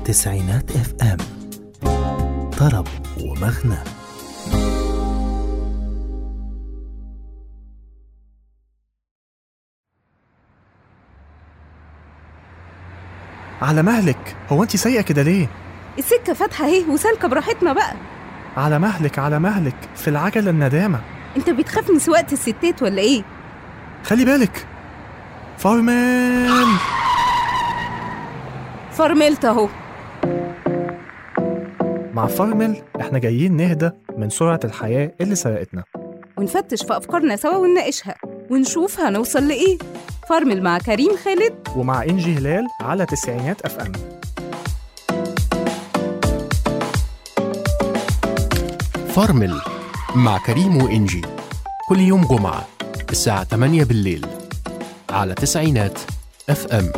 تسعينات اف ام طرب ومغنى على مهلك هو انت سايقه كده ليه السكة فاتحة اهي وسالكة براحتنا بقى على مهلك على مهلك في العجله الندامه انت بتخاف من سواقة الستات ولا ايه؟ خلي بالك فارمان فرملت اهو مع فارمل احنا جايين نهدى من سرعه الحياه اللي سرقتنا ونفتش في افكارنا سوا ونناقشها ونشوف هنوصل لايه فرمل مع كريم خالد ومع انجي هلال على تسعينات اف ام فرمل مع كريم وإنجي كل يوم جمعة الساعة 8 بالليل على تسعينات اف ام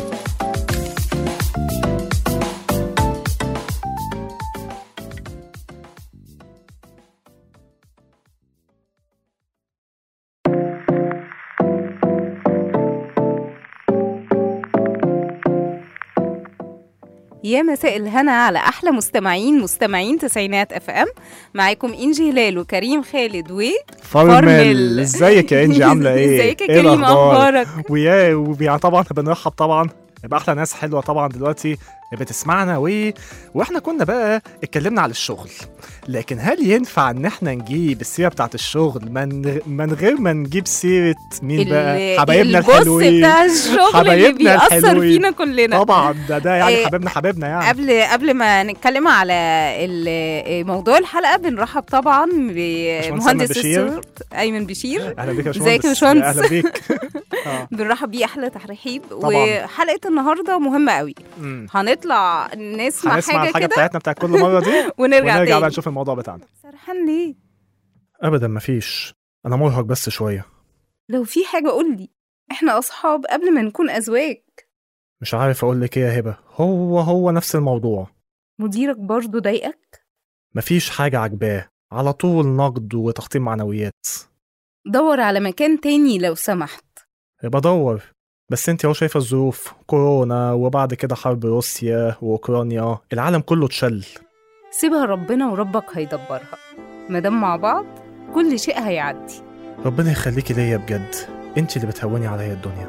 يا مساء الهنا على احلى مستمعين مستمعين تسعينات اف ام معاكم انجي هلال وكريم خالد و فرمل. ازيك يا انجي عامله ايه ازيك يا إيه كريم الأخبار؟ اخبارك ويا وبيع طبعا بنرحب طبعا باحلى ناس حلوه طبعا دلوقتي بتسمعنا و... واحنا كنا بقى اتكلمنا على الشغل لكن هل ينفع ان احنا نجيب السيره بتاعت الشغل من من غير ما نجيب سيره مين بقى ال- حبايبنا البوس الحلوين بتاع الشغل اللي حبايبنا بيأثر الحلوين. فينا كلنا طبعا ده ده يعني إيه، حبيبنا حبيبنا يعني قبل قبل ما نتكلم على ال- موضوع الحلقه بنرحب طبعا بمهندس بشير. الصوت ايمن بشير اهلا بيك يا ازيك يا باشمهندس باشمهندس؟ اهلا بيك آه. بنرحب بيه احلى ترحيب طبعاً. وحلقه النهارده مهمه قوي مم. هنطلع نسمع هنسمع حاجه الحاجه كده بتاعتنا بتاعت كل مره دي ونرجع, ونرجع تاني بقى نشوف الموضوع بتاعنا سرحان ليه ابدا مفيش انا مرهق بس شويه لو في حاجه قول لي احنا اصحاب قبل ما نكون ازواج مش عارف اقول لك ايه يا هبه هو هو نفس الموضوع مديرك برضه ضايقك مفيش حاجه عجباه على طول نقد وتخطيط معنويات دور على مكان تاني لو سمحت بدور بس انت اهو شايفه الظروف كورونا وبعد كده حرب روسيا واوكرانيا العالم كله اتشل سيبها ربنا وربك هيدبرها مادام مع بعض كل شيء هيعدي ربنا يخليكي ليا بجد انت اللي بتهوني عليا الدنيا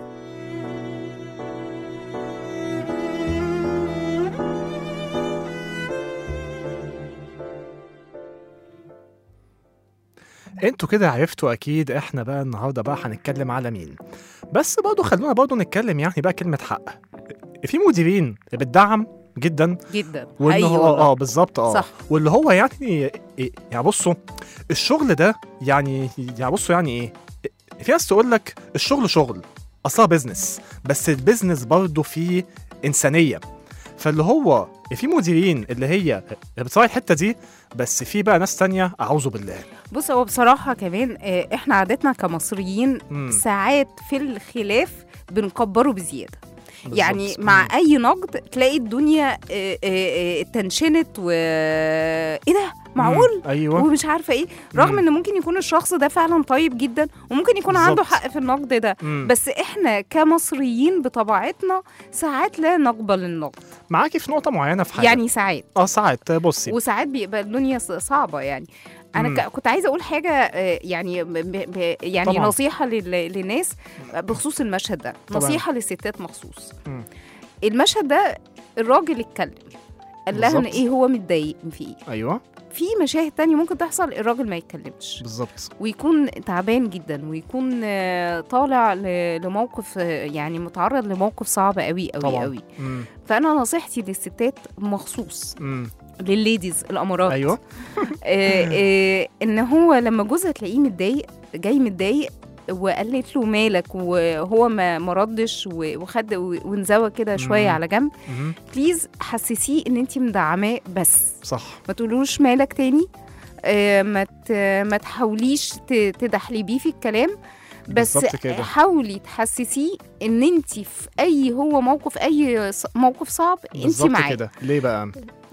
انتوا كده عرفتوا اكيد احنا بقى النهارده بقى هنتكلم على مين بس برضه خلونا برضه نتكلم يعني بقى كلمه حق في مديرين بتدعم جدا جدا وان حقيقي هو والله. اه بالظبط اه صح واللي هو يعني يعني بصوا الشغل ده يعني يعني بصوا يعني ايه في ناس تقول لك الشغل شغل اصلا بيزنس بس البيزنس برضه فيه انسانيه فاللي هو في مديرين اللي هي بتصارع الحته دي بس في بقى ناس تانية اعوذ بالله بص هو بصراحة كمان آه، احنا عادتنا كمصريين مم. ساعات في الخلاف بنكبره بزيادة بالظبط. يعني مع مم. اي نقد تلاقي الدنيا آه، آه، آه، تنشنت و ايه ده معقول مم. ايوه ومش عارفه ايه رغم مم. ان ممكن يكون الشخص ده فعلا طيب جدا وممكن يكون عنده بالظبط. حق في النقد ده مم. بس احنا كمصريين بطبيعتنا ساعات لا نقبل النقد معاكي في نقطه معينه في حاجه يعني ساعات اه ساعات بصي وساعات بيبقى الدنيا ص- صعبه يعني انا مم. ك- كنت عايزه اقول حاجه آه، يعني ب ب يعني طبعاً. نصيحه لل- للناس بخصوص المشهد ده طبعاً. نصيحه للستات مخصوص مم. المشهد ده الراجل اتكلم قال لها ان بالظبط. ايه هو متضايق فيه ايوه في مشاهد تانية ممكن تحصل الراجل ما يتكلمش بالظبط ويكون تعبان جدا ويكون آه، طالع ل- لموقف آه، يعني متعرض لموقف صعب قوي قوي طبعاً. قوي مم. فانا نصيحتي للستات مخصوص مم. للليديز الامارات ايوه آه، آه، ان هو لما جوزها تلاقيه متضايق جاي متضايق وقالت له مالك وهو ما ما ردش و- وخد و- وانزوى كده شويه مم. على جنب مم. بليز حسسيه ان انت مدعماه بس صح ما تقولوش مالك تاني آه، ما ت- ما تحاوليش ت- تدحلبيه في الكلام بس بالظبط كده. حاولي تحسسيه ان انت في اي هو موقف اي ص- موقف صعب انت بالظبط معاه كده ليه بقى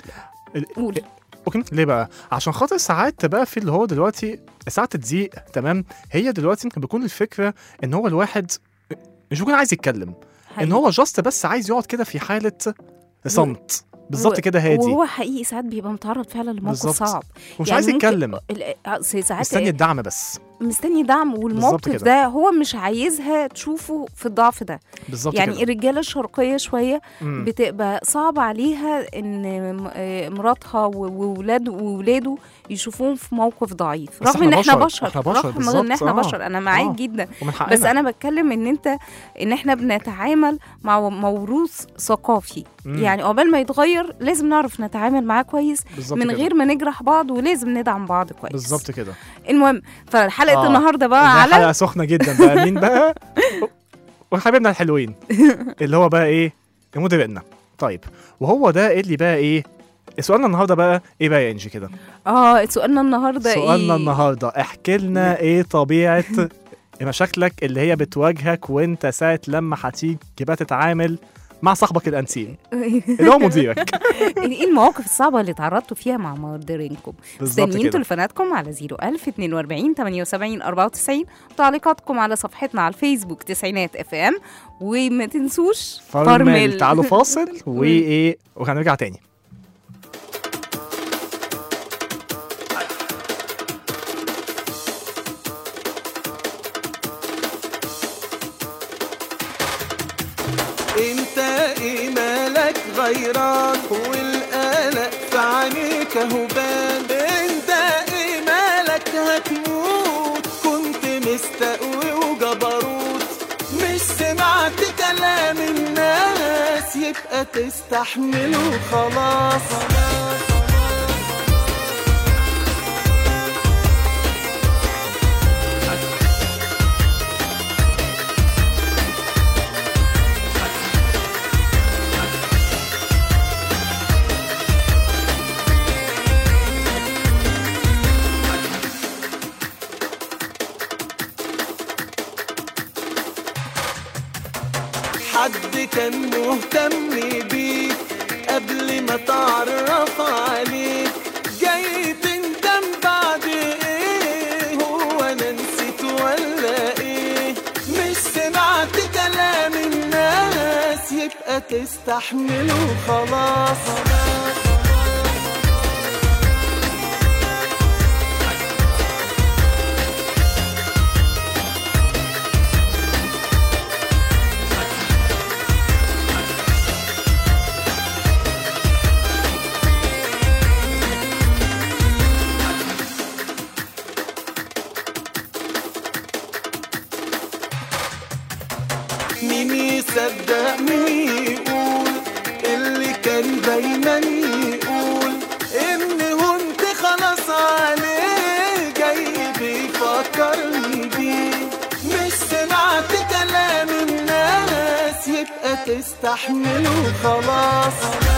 قول اوكي ليه بقى عشان خاطر ساعات بقى في اللي هو دلوقتي ساعات تضيق تمام هي دلوقتي بيكون الفكره ان هو الواحد مش بيكون عايز يتكلم ان حقيقي. هو جاست بس عايز يقعد كده في حاله صمت بالظبط كده هادي وهو حقيقي ساعات بيبقى متعرض فعلا لموقف بالظبط. صعب ومش عايز ممكن- يتكلم ال- آه، ساعات مستني الدعم بس مستني دعم والموقف كده. ده هو مش عايزها تشوفه في الضعف ده بالظبط يعني كده الرجاله الشرقيه شويه مم. بتبقى صعب عليها ان م- آه، مراتها و- وولاد وولاده يشوفوهم في موقف ضعيف بس رغم ان إحنا احنا بشر. بشر إحنا بشر رغم بالظبط. ان احنا آه. بشر انا معاك آه. جدا ومن حقنا بس انا بتكلم ان انت ان احنا بنتعامل مع موروث ثقافي مم. يعني قبل ما يتغير لازم نعرف نتعامل معاه كويس بالظبط من كده. غير ما نجرح بعض ولازم ندعم بعض كويس بالظبط كده المهم فحلقه آه. النهارده بقى إنها على حلقه سخنه جدا بقى مين بقى وحبيبنا الحلوين اللي هو بقى ايه مديرنا طيب وهو ده اللي بقى ايه سؤالنا النهارده بقى ايه بقى يا انجي كده اه سؤالنا النهارده سؤالنا ايه النهارده احكي لنا ايه طبيعه مشاكلك اللي هي بتواجهك وانت ساعه لما هتيجي بقى تتعامل مع صاحبك الانتيم اللي هو مديرك ايه المواقف الصعبه اللي تعرضتوا فيها مع مديرينكم بالظبط مستنيين كده تليفوناتكم على 01000 42 78 94 وتعليقاتكم على صفحتنا على الفيسبوك تسعينات اف ام وما تنسوش فرمل تعالوا فاصل وايه وهنرجع تاني انت ايه مالك غيران والقلق في عينيك اهو بان انت ايه مالك هتموت كنت مستقوي وجبروت مش سمعت كلام الناس يبقى تستحمله خلاص حد كان مهتم بيك قبل ما تعرف عليك جاي تندم بعد ايه هو انا نسيت ولا ايه مش سمعت كلام الناس يبقى تستحمله خلاص مين يصدق مين يقول اللي كان دايما يقول ان هنت خلاص عليه جاي بيفكرني بيه مش سمعت كلام الناس يبقى تستحمله خلاص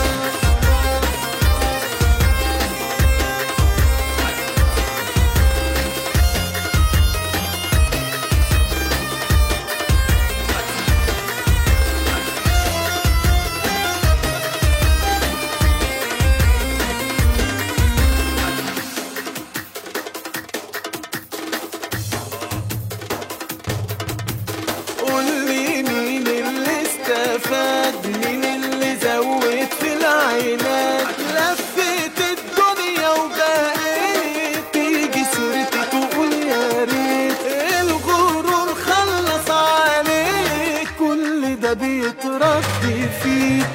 قول لي مين اللي استفاد مين اللي زود في العينات لفيت الدنيا وبقيت تيجي سيرتي تقول يا ريت الغرور خلص عليك كل ده بيترد فيك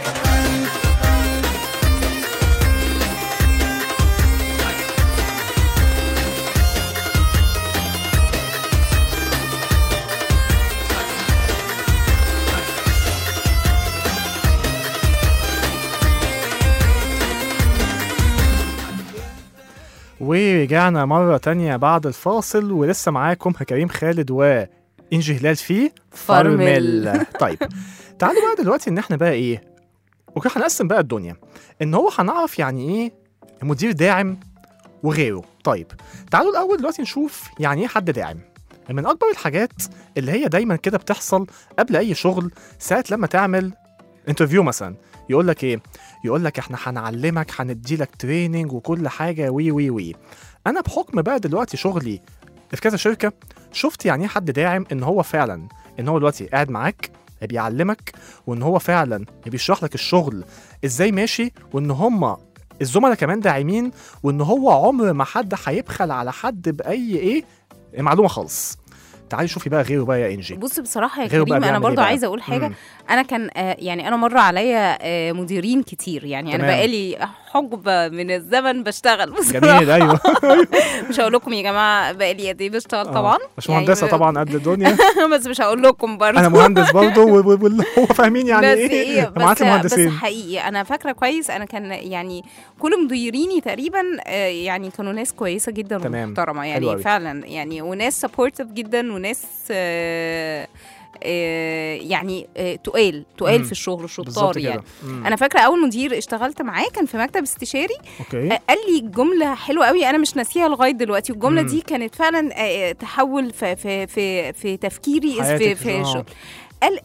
ورجعنا مرة تانية بعد الفاصل ولسه معاكم كريم خالد وإنجي هلال في فرمل. طيب تعالوا بقى دلوقتي إن إحنا بقى إيه وكده هنقسم بقى الدنيا إن هو هنعرف يعني إيه مدير داعم وغيره طيب تعالوا الأول دلوقتي نشوف يعني إيه حد داعم من أكبر الحاجات اللي هي دايما كده بتحصل قبل أي شغل ساعة لما تعمل انترفيو مثلا يقول لك ايه يقول لك احنا هنعلمك هندي لك تريننج وكل حاجه وي وي وي انا بحكم بقى دلوقتي شغلي في كذا شركه شفت يعني ايه حد داعم ان هو فعلا ان هو دلوقتي قاعد معاك بيعلمك وان هو فعلا بيشرح لك الشغل ازاي ماشي وان هم الزملاء كمان داعمين وان هو عمر ما حد هيبخل على حد باي ايه معلومه خالص تعالي شوفي بقى غيره بقى يا انجي بص بصراحه يا غيره بقى كريم انا بيعمل إيه برضو بقى؟ عايزه اقول حاجه مم. انا كان آه، يعني انا مر عليا آه، مديرين كتير يعني انا تمام. بقالي حقبه من الزمن بشتغل بصراحه جميل ايوه مش هقول لكم يا جماعه بقالي قد ايه بشتغل طبعا مش مهندسه يعني طبعا قد الدنيا بس مش هقول لكم برضه انا مهندس برضه و- و- واللي هو فاهمين يعني بس ايه ايه معاك بس بس المهندسين حقيقي انا فاكره كويس انا كان يعني كل مديريني تقريبا آه، يعني كانوا ناس كويسه جدا تمام. ومحترمه حلو يعني أوي. فعلا يعني وناس سبورتيف جدا وناس آه، آه، يعني آه، تقال تقال مم. في الشغل بالظبط شطار كده يعني مم. انا فاكره اول مدير اشتغلت معاه كان في مكتب استشاري اوكي آه، قال لي جمله حلوه قوي انا مش ناسيها لغايه دلوقتي والجمله مم. دي كانت فعلا آه، تحول في في في في تفكيري في حياتك، في آه. شغل قال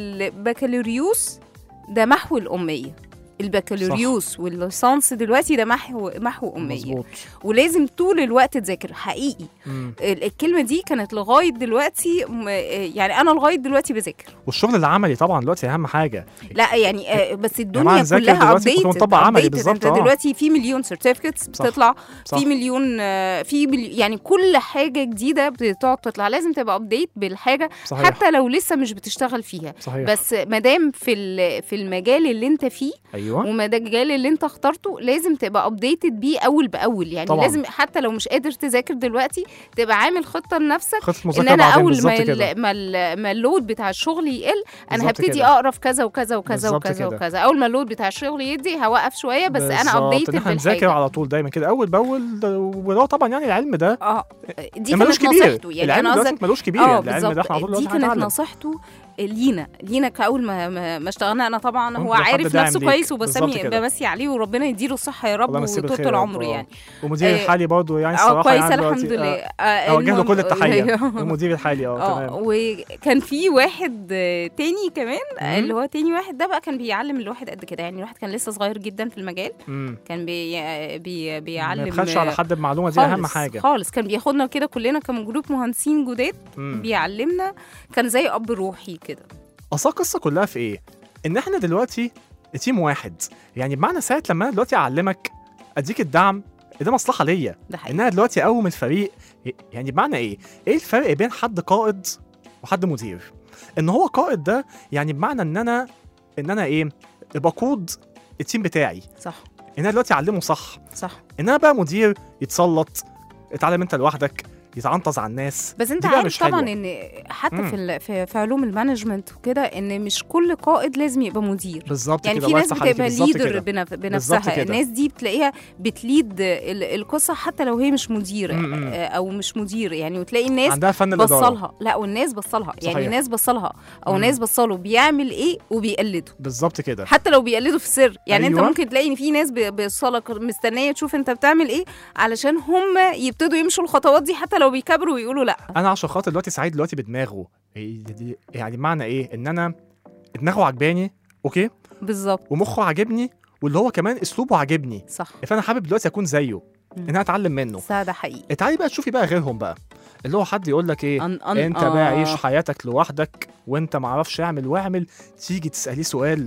البكالوريوس ده محو الاميه البكالوريوس والليسانس دلوقتي ده محو محو اميه مظبوط ولازم طول الوقت تذاكر حقيقي مم. ال- الكلمه دي كانت لغايه دلوقتي م- يعني انا لغايه دلوقتي بذاكر والشغل العملي طبعا دلوقتي اهم حاجه لا يعني آه، بس جماعة الدنيا نذاكر كلها دلوقتي ابديت كنت مطبق عملي بالظبط، انت آه. دلوقتي في مليون سيرتيفيكتس صح. بتطلع صح. في مليون آه، في ملي... يعني كل حاجه جديده بتقعد تطلع لازم تبقى ابديت بالحاجه صحيح حتى لو لسه مش بتشتغل فيها صحيح بس مادام في ال- في المجال اللي انت فيه ايوه والمجال اللي انت اخترته لازم تبقى ابديتد بيه اول باول يعني طبعاً. لازم حتى لو مش قادر تذاكر دلوقتي تبقى عامل خطه لنفسك خطه ان مذاكره انا بعدين اول بالظبط ما كده ال- ما, ال- ما اللود بتاع الشغل يقل انا بالظبط هبتدي كده. اقرا في كذا وكذا وكذا بالظبط وكذا كده. وكذا اول ما اللود بتاع الشغل يدي هوقف شويه بس انا بالظبط، ابديتد ان احنا نذاكر بالحاجه على طول دايما كده اول باول ده- وده طبعا يعني العلم ده اه دي ملوش كانت كبير نصيحته يعني العلم انا دلوقتي قصدك ملوش كبير اه العلم ده احنا على طول بالظبط دي دلوقتي كانت هنتعلم. نصيحته لينا لينا كاول ما ما, ما اشتغلنا انا طبعا هو ده حد عارف داعم نفسه ليك. كويس بالظبط وبسمي كده. بمسي عليه وربنا يديله الصحه يا رب الله يمسيه وطول بالخير يا رب، عمره آه. يعني ومدير آه، الحالي برضه يعني اه الصراحه كويس يعني الحمد دلوقتي، لله آه، آه، اوجه له المهم- كل التحيه أيوه. المدير الحالي اه اه تمام وكان في واحد آه، تاني كمان آه، مم. اللي هو تاني واحد ده بقى كان بيعلم الواحد قد كده يعني الواحد كان لسه صغير جدا في المجال مم. كان بي آه، بي ما بيعلم يبخلش على آه، حد بمعلومه دي اهم خالص- حاجه خالص كان بياخدنا كده كلنا كان جروب مهندسين جداد مم. بيعلمنا كان زي اب روحي كده اصل القصه كلها في ايه؟ ان احنا دلوقتي تيم واحد يعني بمعنى ساعه لما انا دلوقتي اعلمك اديك الدعم ده مصلحه ليا ده حقيقي ان انا دلوقتي اقوم الفريق يعني بمعنى ايه؟ ايه الفرق بين حد قائد وحد مدير؟ ان هو قائد ده يعني بمعنى ان انا ان انا ايه؟ بقود التيم بتاعي صح ان انا دلوقتي اعلمه صح صح ان انا بقى مدير يتسلط اتعلم انت لوحدك يتعنطز على الناس بس انت دي بقى عارف مش طبعا حلوة. ان حتى مم. في ال- في, في علوم المانجمنت وكده ان مش كل قائد لازم يبقى مدير بالظبط يعني كده في الله ناس يفتح عليكي، بتبقى بالظبط ليدر كده. بنف... بالظبط بنفسها كده. الناس دي بتلاقيها بتليد ال- القصه حتى لو هي مش مدير م- م. آه، او مش مدير يعني وتلاقي الناس عندها فن الاداره بصلها لا والناس بصلها صحيح. يعني الناس بصلها او مم. ناس بصله بيعمل ايه وبيقلده بالظبط كده حتى لو بيقلدوا في السر يعني أيوة. انت ممكن تلاقي ان في ناس ب- بصلك مستنيه تشوف انت بتعمل ايه علشان هم يبتدوا يمشوا الخطوات دي حتى لو بيكبروا ويقولوا لا انا عشان خاطر دلوقتي سعيد دلوقتي بدماغه هي دي- يعني معنى ايه ان انا دماغه عجباني اوكي بالظبط ومخه عاجبني واللي هو كمان اسلوبه عاجبني صح فانا حابب دلوقتي اكون زيه مم. ان انا اتعلم منه بس ده حقيقي تعالي بقى تشوفي بقى غيرهم بقى اللي هو حد يقول لك ايه أن أن انت بقى آه. عيش حياتك لوحدك وانت معرفش اعمل واعمل تيجي تساليه سؤال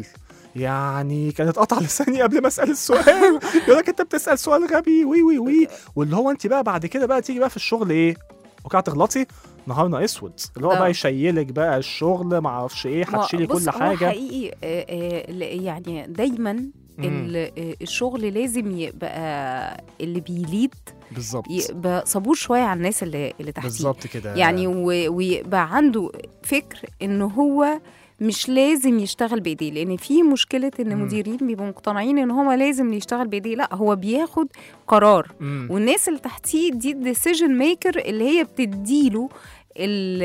يعني كانت قطع لساني قبل ما اسال السؤال يقول لك انت بتسال سؤال غبي وي وي وي واللي هو انت بقى بعد كده بقى تيجي بقى في الشغل ايه وقعت تغلطي نهارنا اسود اللي هو آه. بقى يشيلك بقى الشغل ما اعرفش ايه ما- هتشيلي بص، كل هو حاجه حقيقي آه، آه، ل- يعني دايما مم. ال- آه، الشغل لازم يبقى اللي بيليد بالظبط يبقى صبور شويه على الناس اللي اللي تحتيه بالظبط كده يعني و- ويبقى عنده فكر ان هو مش لازم يشتغل بايديه لان في مشكله ان مم. مديرين بيبقوا مقتنعين ان هو لازم يشتغل بايديه لا هو بياخد قرار مم. والناس اللي تحتيه دي الديسيجن ميكر اللي هي بتديله ال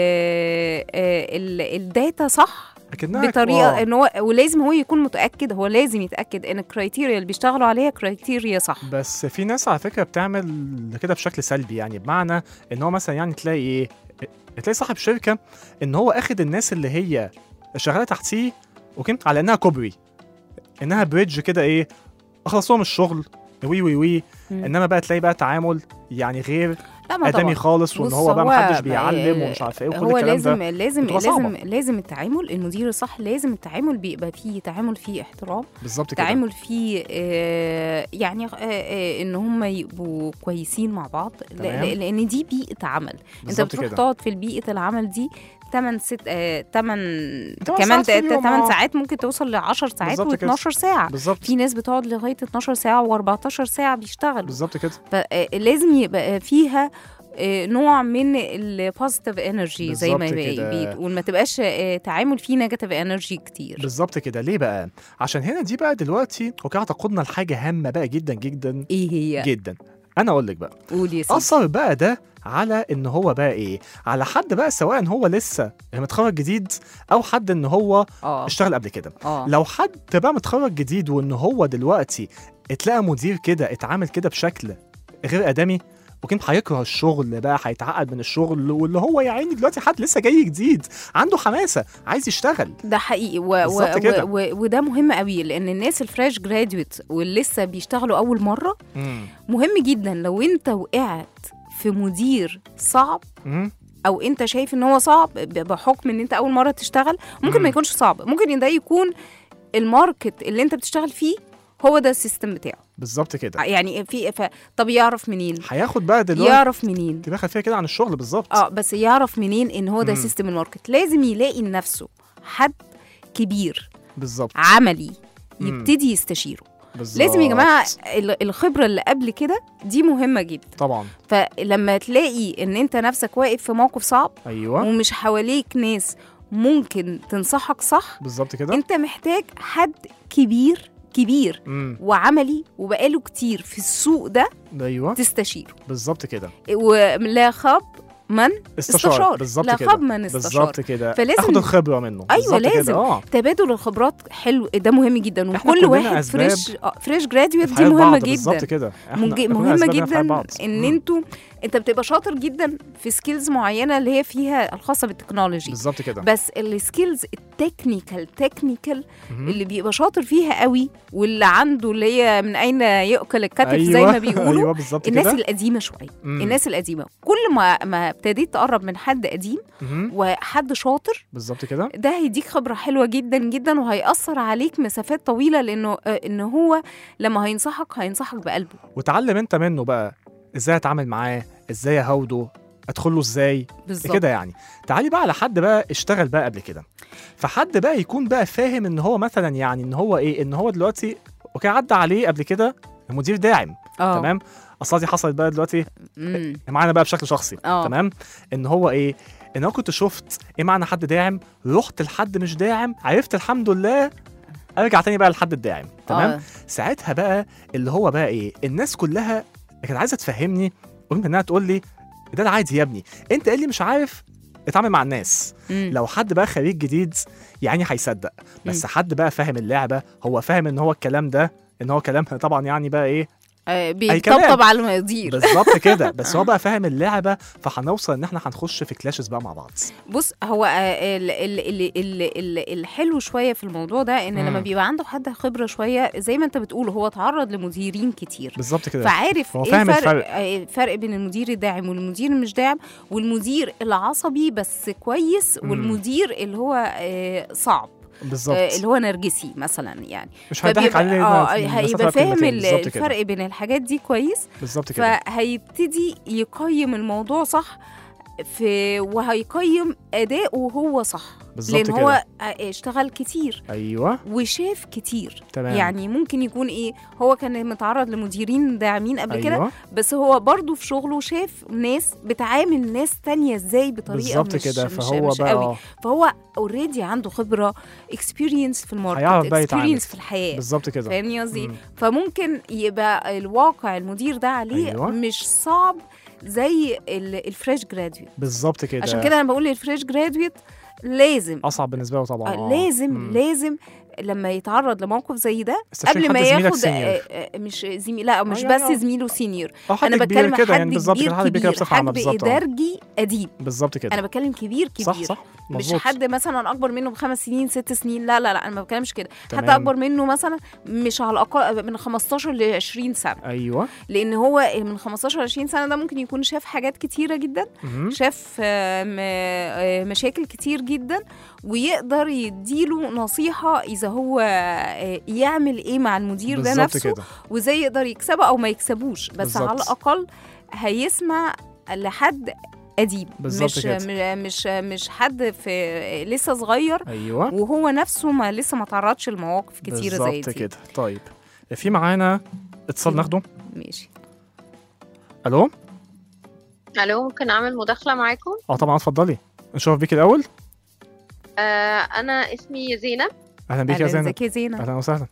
ال الداتا صح لكنها بطريقه آه. ان هو ولازم هو يكون متاكد هو لازم يتاكد ان الكرايتيريا اللي بيشتغلوا عليها كرايتيريا صح بس في ناس على فكره بتعمل كده بشكل سلبي يعني بمعنى ان هو مثلا يعني تلاقي ايه تلاقي صاحب شركه ان هو اخد الناس اللي هي شغاله تحتيه اوكي على انها كوبري انها بريدج كده ايه اخلص لهم الشغل وي وي وي مم. انما بقى تلاقي بقى تعامل يعني غير لا ما ادمي طبعا خالص وان بص، هو بقى هو محدش بقى- بيعلم ومش عارف ايه وكل هو الكلام لازم ده لازم بتبقى صعبة. لازم لازم التعامل المدير الصح لازم التعامل بيبقى فيه تعامل فيه احترام بالظبط كده تعامل فيه آه يعني آه آه ان هم يبقوا كويسين مع بعض ل- تمام. ل- لان دي بيئه عمل انت بالظبط بتروح كده. تقعد في بيئه العمل دي 8 ست آه 8 تمن كمان ساعات في اليوم، 8 آه. ساعات ممكن توصل ل 10 ساعات بالظبط كده. و12 ساعه بالظبط في ناس بتقعد لغايه 12 ساعه و14 ساعه بيشتغلوا بالظبط كده فلازم يبقى فيها آه، نوع من البوزيتيف انرجي زي ما بالظبط بي- كده. بيتقول ما تبقاش آه، تعامل فيه نيجاتيف انرجي كتير بالظبط كده ليه بقى عشان هنا دي بقى دلوقتي وكده تقودنا لحاجه هامه بقى جدا جدا ايه هي جدا انا اقول لك بقى قول يا سيدي اثر بقى ده على ان هو بقى ايه على حد بقى سواء هو لسه متخرج جديد او حد ان هو اه اشتغل قبل كده اه لو حد بقى متخرج جديد وان هو دلوقتي اتلقى مدير كده اتعامل كده بشكل غير ادمي وكان هيكره الشغل بقى هيتعقد من الشغل واللي هو يا عيني دلوقتي حد لسه جاي جديد عنده حماسه عايز يشتغل ده حقيقي و و بالظبط كده. و و وده مهم قوي لان الناس الفريش جراديويت واللي لسه بيشتغلوا اول مره مهم جدا لو انت وقعت في مدير صعب مم. او انت شايف ان هو صعب ب- بحكم ان انت اول مره تشتغل ممكن مم. ما يكونش صعب ممكن إن ده يكون الماركت اللي انت بتشتغل فيه هو ده السيستم بتاعه بالظبط كده يعني في ف... طب يعرف منين هياخد بقى دلوقتي يعرف منين كده خلفيه كده عن الشغل بالظبط اه بس يعرف منين ان هو ده مم. سيستم الماركت لازم يلاقي لنفسه حد كبير بالظبط عملي مم. يبتدي يستشيره بالظبط لازم يا جماعه ال- الخبره اللي قبل كده دي مهمه جدا طبعا فلما تلاقي ان انت نفسك واقف في موقف صعب ايوه ومش حواليك ناس ممكن تنصحك صح بالظبط كده انت محتاج حد كبير كبير امم وعملي وبقاله كتير في السوق ده ايوه تستشيره بالظبط كده ولا خاب من استشار استشار بالظبط لا كده خاب من استشار بالظبط كده فلازم- اخد الخبره منه أيوة بالظبط كده، لازم. اه تبادل الخبرات حلو ده مهم جدا إحنا وكل كلنا واحد أسباب فريش آه، فريش جراديويت في دي حياة مهمه بعض جدا بالظبط كده إحنا- مج- إحنا كلنا مهمه أسباب هنا في حياة جدا بعض. ان مم. انتوا انت بتبقى شاطر جدا في سكيلز معينه اللي هي فيها الخاصه بالتكنولوجي بالظبط كده بس السكيلز التكنيكال تكنيكال مهم. اللي بيبقى شاطر فيها قوي واللي عنده اللي هي من اين يؤكل الكتف أيوة. زي ما بيقولوا ايوه بالظبط الناس كده القديمه شويه مم. الناس القديمه كل ما ما ابتديت تقرب من حد قديم مهم. وحد شاطر بالظبط كده ده هيديك خبره حلوه جدا جدا وهيأثر عليك مسافات طويله لانه آه، ان هو لما هينصحك هينصحك بقلبه وتعلم انت منه بقى ازاي اتعامل معاه ازاي اهوده ادخل له ازاي بالظبط كده يعني تعالي بقى على حد بقى اشتغل بقى قبل كده فحد بقى يكون بقى فاهم ان هو مثلا يعني ان هو ايه ان هو دلوقتي اوكي عدى عليه قبل كده مدير داعم اه تمام اصلا دي حصلت بقى دلوقتي مم. معانا بقى بشكل شخصي آه. تمام ان هو ايه ان انا كنت شفت ايه معنى حد داعم رحت لحد مش داعم عرفت الحمد لله ارجع تاني بقى لحد الداعم تمام آه. ساعتها بقى اللي هو بقى ايه الناس كلها كانت عايزه تفهمني وممكن انها تقول لي ده العادي يا ابني انت إيه اللي مش عارف اتعامل مع الناس مم. لو حد بقى خريج جديد يعني هيصدق بس مم. حد بقى فاهم اللعبه هو فاهم ان هو الكلام ده ان هو كلام طبعا يعني بقى ايه آه، كلام. بيطبطب على المدير بالظبط كده بس هو بقى فاهم اللعبه فهنوصل ان احنا هنخش في كلاشز بقى مع بعض بص هو آه، ال- ال- ال- ال- ال- الحلو شويه في الموضوع ده ان لما مم. بيبقى عنده حد خبره شويه زي ما انت بتقول هو اتعرض لمديرين كتير بالظبط كده فعارف هو ايه فاهم الفرق الفرق. آه، الفرق بين المدير الداعم والمدير المش داعم والمدير العصبي بس كويس مم. والمدير اللي هو آه، صعب بالظبط آه، اللي هو نرجسي مثلا يعني مش هيضحك فبيبقى- عليه اه مسافة هيبقى كلمتين. فاهم ال- بالظبط كده. الفرق بين الحاجات دي كويس بالظبط كده فهيبتدي يقيم الموضوع صح في وهيقيم اداؤه هو صح بالظبط لان كده هو اشتغل كتير ايوه وشاف كتير تمام يعني ممكن يكون ايه هو كان متعرض لمديرين داعمين قبل كده ايوه بس هو برضه في شغله شاف ناس بتعامل ناس تانية ازاي بطريقه بالظبط مش كده مش, فهو مش بقى قوي آه، فهو اوريدي عنده خبره اكسبيرينس في الماركت هيعرف بقى يتعامل. اكسبيرينس في الحياه بالظبط كده فاهمني قصدي مم. فممكن يبقى الواقع المدير ده عليه أيوة. مش صعب زي ال- الفريش جراديويت بالظبط كده عشان كده انا بقول للفريش جراديويت لازم اصعب بالنسبه له طبعا آه آه. لازم مم. لازم لما يتعرض لموقف زي ده استشير قبل ما حد زميلك ياخد سينيور. آه، آه، مش زميل لا مش آه، بس يعني- زميله سينيور اه حد انا كبير بتكلم كده حد يعني بالظبط كبير كده حد كبير كده كبير بصفه عامه حد بالظبط آه. ادارجي اديب بالظبط كده انا بتكلم كبير كبير صح صح مش مظبوط حد مثلا اكبر منه بخمس سنين ست سنين لا لا لا انا ما بتكلمش كده حد تمام. اكبر منه مثلا مش على الاقل من 15 ل 20 سنه ايوه لان هو من 15 ل 20 سنه ده ممكن يكون شاف حاجات كتيره جدا مهم. شاف آه، م- آه، مشاكل كتير جدا ويقدر يديله نصيحه اذا هو آه، يعمل ايه مع المدير ده بالظبط نفسه كده وازاي يقدر يكسبه او ما يكسبوش بس بالظبط. على الاقل هيسمع لحد اديب بالظبط مش كده. م- مش مش حد في لسه صغير ايوه وهو نفسه ما لسه ما تعرضش لمواقف كتيره زي بالظبط دي كده طيب في معانا اتصال مم. ناخده ماشي الو الو ممكن اعمل مداخله معاكم اه طبعا اتفضلي نشوف بيك الاول آه انا اسمي زينب اهلا بيك يا أهلاً، زينب ازيك يا زينب اهلا وسهلا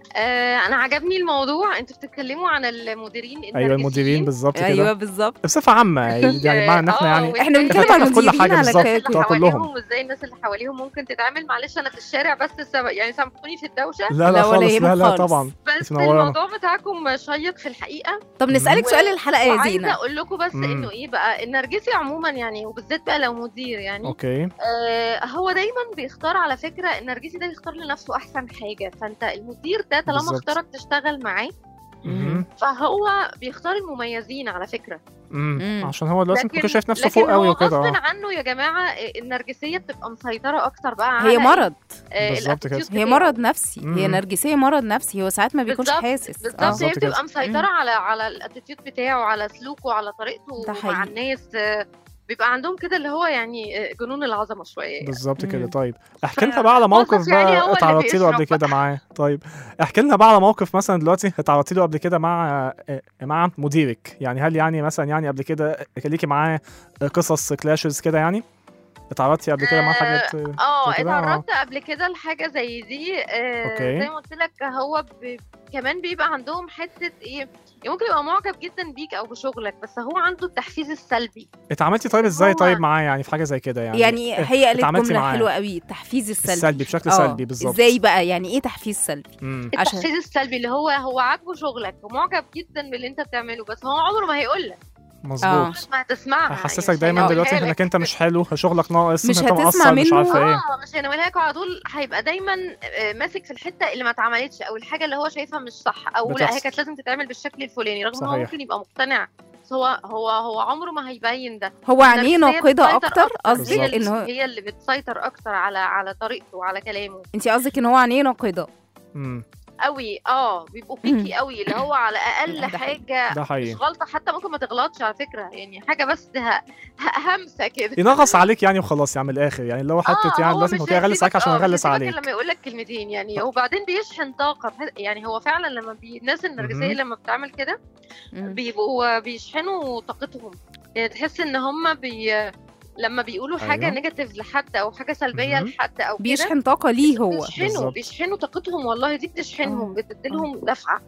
آه انا عجبني الموضوع انتوا بتتكلموا عن المديرين ايوه المديرين بالظبط كده ايوه بالظبط بصفه عامه يعني معنى ان احنا يعني احنا بنتكلم فتحنا عن في كل المديرين حاجة على بالظبط. ك- اللي بتوع كلهم. حواليهم وازاي الناس اللي حواليهم ممكن تتعامل معلش انا في الشارع بس السبب يعني سامحوني في الدوشه لا لا لا ولا خالص يهمك لا لا خالص. طبعا بس منورانا. الموضوع بتاعكم شيق في الحقيقه طب نسالك و- سؤال الحلقه يا وعايزه زينب اقول لكم بس مم. انه ايه بقى النرجسي عموما يعني وبالذات بقى لو مدير يعني اوكي آه هو دايما بيختار على فكره النرجسي ده بيختار لنفسه احسن حاجه فانت المدير ده طالما بالظبط. اختارك تشتغل معاه مهم. فهو بيختار المميزين على فكره مم. مم. عشان هو دلوقتي ممكن يكون شايف نفسه لكن فوق قوي هو وكده غصب اه عنه يا جماعه النرجسيه بتبقى مسيطره اكتر بقى على هي مرض آه، بالظبط كده. الاتيتيود هي بتاعه. مرض نفسي هي مم. نرجسيه مرض نفسي هو ساعات ما بيكونش بالظبط، حاسس بالظبط اه هي بالظبط كده. بتبقى مسيطره مم. على على الاتيتيود بتاعه على سلوكه على طريقته ده مع حقيقي. الناس آه، بيبقى عندهم كده اللي هو يعني آه، جنون العظمه شويه يعني. بالظبط كده مم. طيب احكي لنا بقى على موقف موقف يعني هو بقى اللي اتعرضتي له قبل بيشرب كده معاه طيب احكي لنا بقى على موقف مثلا دلوقتي اتعرضتي له قبل كده مع آه، مع مديرك يعني هل يعني مثلا يعني قبل كده كان ليكي معاه قصص كلاشز كده يعني اتعرضتي قبل كده مع حاجات آه، اه زي كده؟ آه. اتعرضت قبل كده لحاجه زي دي آه أوكي. زي ما قلت لك هو ب... كمان بيبقى عندهم حته ايه ممكن يبقى معجب جدا بيك او بشغلك بس هو عنده التحفيز السلبي اتعاملتي طيب ازاي هو- طيب معاه يعني في حاجه زي كده يعني يعني إيه، هي قالت اتعاملتي جمله معاه؟ حلوه قوي التحفيز السلبي السلبي بشكل آه، سلبي بالظبط ازاي بقى يعني ايه تحفيز سلبي مم. عشان- التحفيز السلبي اللي هو هو عاجبه شغلك ومعجب جدا باللي انت بتعمله بس هو عمره ما هيقول لك مظبوط مش ما هتسمعها هيحسسك يعني مش دايما هيقولها دلوقتي لك. انك انت مش حلو شغلك ناقص مش انت هتسمع مقصر مش منه. عارفه ايه اه مش هينوي لك على طول هيبقى دايما آه، ماسك في الحته اللي ما اتعملتش او الحاجه اللي هو شايفها مش صح او لا بتحصل. هي كانت لازم تتعمل بالشكل الفلاني رغم ان هو صحيح. ممكن يبقى مقتنع بس هو هو هو عمره ما هيبين ده هو عينيه النرجسية ناقده بتسيطر اكتر قصدي هي, ان هو هي اللي بتسيطر اكتر على على طريقته وعلى كلامه انت قصدك ان هو عينيه ناقده مم. قوي اه بيبقوا بيكي قوي اللي هو على اقل ده حقيقي. حاجه ده مش حقيقي غلطه حتى ممكن ما تغلطش على فكره يعني حاجه بس ه... ه... همسه كده ينغص عليك يعني وخلاص يعمل الاخر يعني اللي هو حته آه، يعني هو لازم مش هو كده يغلس عليك هيسيبك- عشان آه، مش يغلس هيسيبك عليك إلا لما يقول لك كلمتين يعني وبعدين بيشحن طاقه بح- يعني هو فعلا لما بي... الناس النرجسيه مهم. لما بتعمل كده مم. بيبقوا بيشحنوا طاقتهم يعني تحس ان هم بي... لما بيقولوا حاجه أيوة. نيجاتيف لحد او حاجه سلبيه مهم. لحد او كده بيشحن طاقه ليه هو بيشحنوا بالظبط. بيشحنوا طاقتهم والله دي بتشحنهم بتديلهم دفعه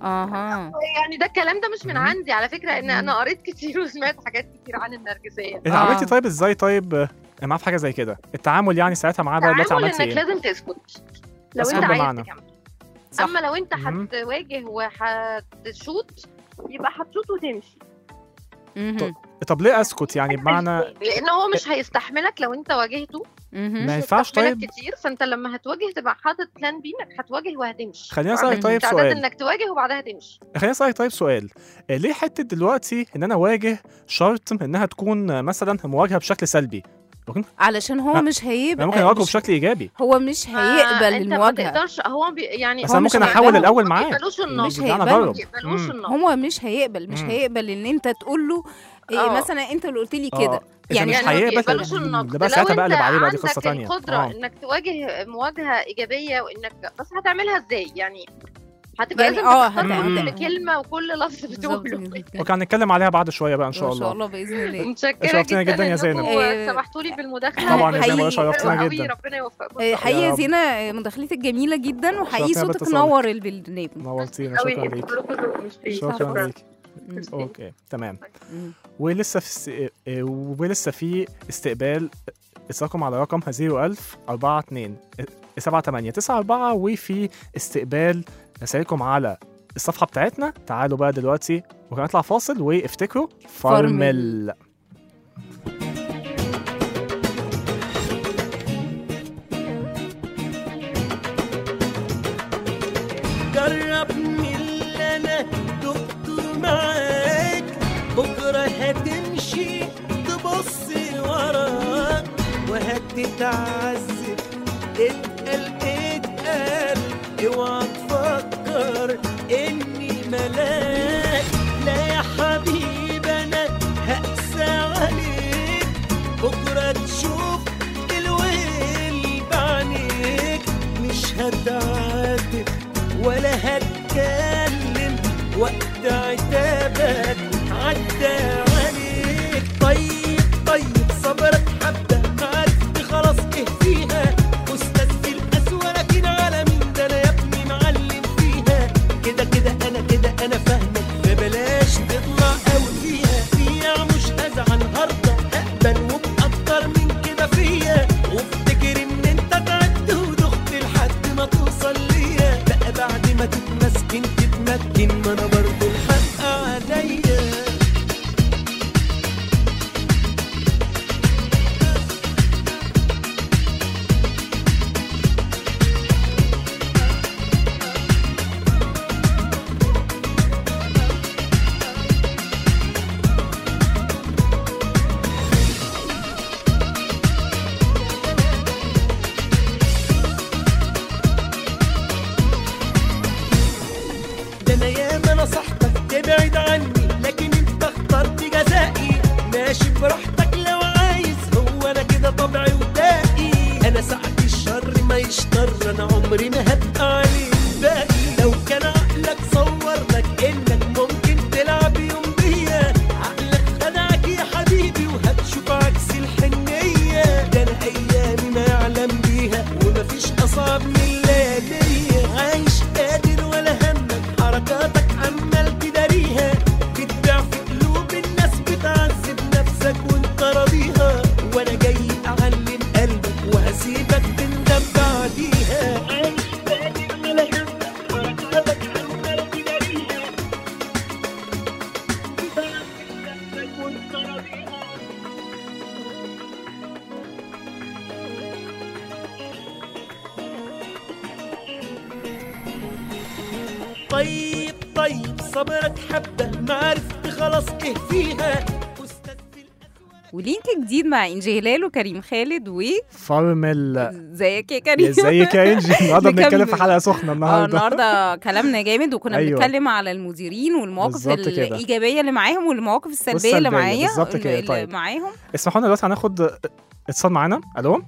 اها يعني ده الكلام ده مش من مهم. عندي على فكره ان مهم. انا قريت كتير وسمعت حاجات كتير عن النرجسيه اتعاملتي آه. طيب ازاي طيب آه، معاه في حاجه زي كده التعامل يعني ساعتها معاه بقى دلوقتي تعامل عملتي انك ايه لازم تسكت لو أسكت انت عايز بمعنى؟ تكمل صح. اما لو انت مهم. هتواجه وهتشوت يبقى هتشوت وتمشي مهم. طب ليه اسكت يعني بمعنى لان هو مش هيستحملك لو انت واجهته مهم. ما ينفعش هيستحملك طيب كتير فانت لما هتواجه تبقى حاطط بلان بي انك هتواجه وهتمشي خليني وعندك اسالك طيب استعداد سؤال انك تواجه وبعدها تمشي خليني اسالك طيب سؤال آه، ليه حته دلوقتي ان انا اواجه شرط انها تكون آه، مثلا مواجهه بشكل سلبي ممكن علشان هو لا، مش هيبقى انا ممكن اواجهه مش بشكل ايجابي هو مش ما هيقبل انت ما المواجهه تقدرش هو بي يعني بس هو انا مش ممكن هيقبله. احاول الاول ما معاه بيقبلوش النقد مش يعني انا هيقبله. ما اجرب بيقبلوش مم. النقد هو مش هيقبل مش مم. هيقبل ان انت تقول له إيه آه. مثلا انت اللي قلت لي آه. كده إذا يعني مش يعني ما هيقبل بيقبلوش النقد ده بقى لو ساعتها بقلب انت عليه بقى دي قصه عندك تانية القدره اه انك تواجه مواجهه ايجابيه وانك بس هتعملها ازاي يعني هتبقى يعني لازم اه تختار هتعمل- كل كلمه وكل لفظ بالظبط بتقوله كده. وكان هنتكلم عليها بعد شويه بقى ان شاء ان شاء الله الله باذن الله متشكره شرفتنا جدا يا زينب. إيه، سمحتوا لي بالمداخله طبعا يا زينب حقيقي. شرفتنا حلو جدا قوي، ربنا يوفقكم آه، حقيقي يا يا رب. زينة مداخلتك جميله جدا وحقيقي شرفتنا صوتك باتصالك. نور البرنامج نورتينا قوي شكرا ليك كلكم ذوق، مش فيه. شكرا ليك مم. اوكي تمام مم. ولسه في است... ولسه في استقبال اتصالكم على رقم 01000 42 7894 وفي استقبال رسائلكم على الصفحة بتاعتنا تعالوا بقى دلوقتي وكمان نطلع فاصل وافتكروا فرمل. فرمل جرب من اللي انا دقته معاك بكره هتمشي تبص وراك وهتتعذب اتقل اتقل اوعى تفكر اني ملاك لا يا حبيبي انا هقسى عليك بكره تشوف الويل بعينيك مش هتعاتب ولا هتكلم وقت عتابك عدى عليك طيب طيب صبرك حبة معرفت خلاص ايه فيها استاذ في القسوة لكن على مين ده انا يا ابني معلم فيها كده كده انا كده انا فاهمك فبلاش تطلع قوي فيها فيها مش هزعل هرضى اقبل وبأكتر من كده فيا وافتكر ان انت تعبت ودخت لحد ما توصل ليا بقى بعد ما تتمسكن تتمكن ما انا برضه الحق عليا ده انا ياما نصحتك تبعد عني لكن انت اخترت جزائي ماشي براحتك لو عايز هو انا كده طبعي ودائي انا ساعة الشر ما يشطر انا عمري ما هبقى عليه باقي لو كان عقلك صور لك انك ممكن تلعب يوم بيا عقلك خدعك يا حبيبي وهتشوف عكس الحنية ده انا ايامي ما يعلم بيها ومفيش اصعب من الليالية عايش قادر ولا همك حركاتك عمال تداريها بتبيع في قلوب الناس بتعذب نفسك وانت راضيها وانا جاي اعلم قلبك وهسيبك تندم بعديها عايش قادر ولا همك حركاتك عمال تداريها بتعذب نفسك وانت راضيها طيب طيب صبرك حبة ما عرفت خلاص ايه فيها أستاذ في الأسواق ولينك جديد مع انجي هلال وكريم خالد و فرمل ازيك يا كريم ازيك يا انجي النهارده نكمل. بنتكلم في حلقة سخنة اه النهارده النهارده كلامنا جامد وكنا أيوة. بنتكلم على المديرين والمواقف بالظبط كده. الايجابيه اللي معاهم والمواقف السلبيه اللي والسلبية، معايا بالظبط كده. اللي طيب. معاهم اسمحوا لنا دلوقتي هناخد اتصال معانا الو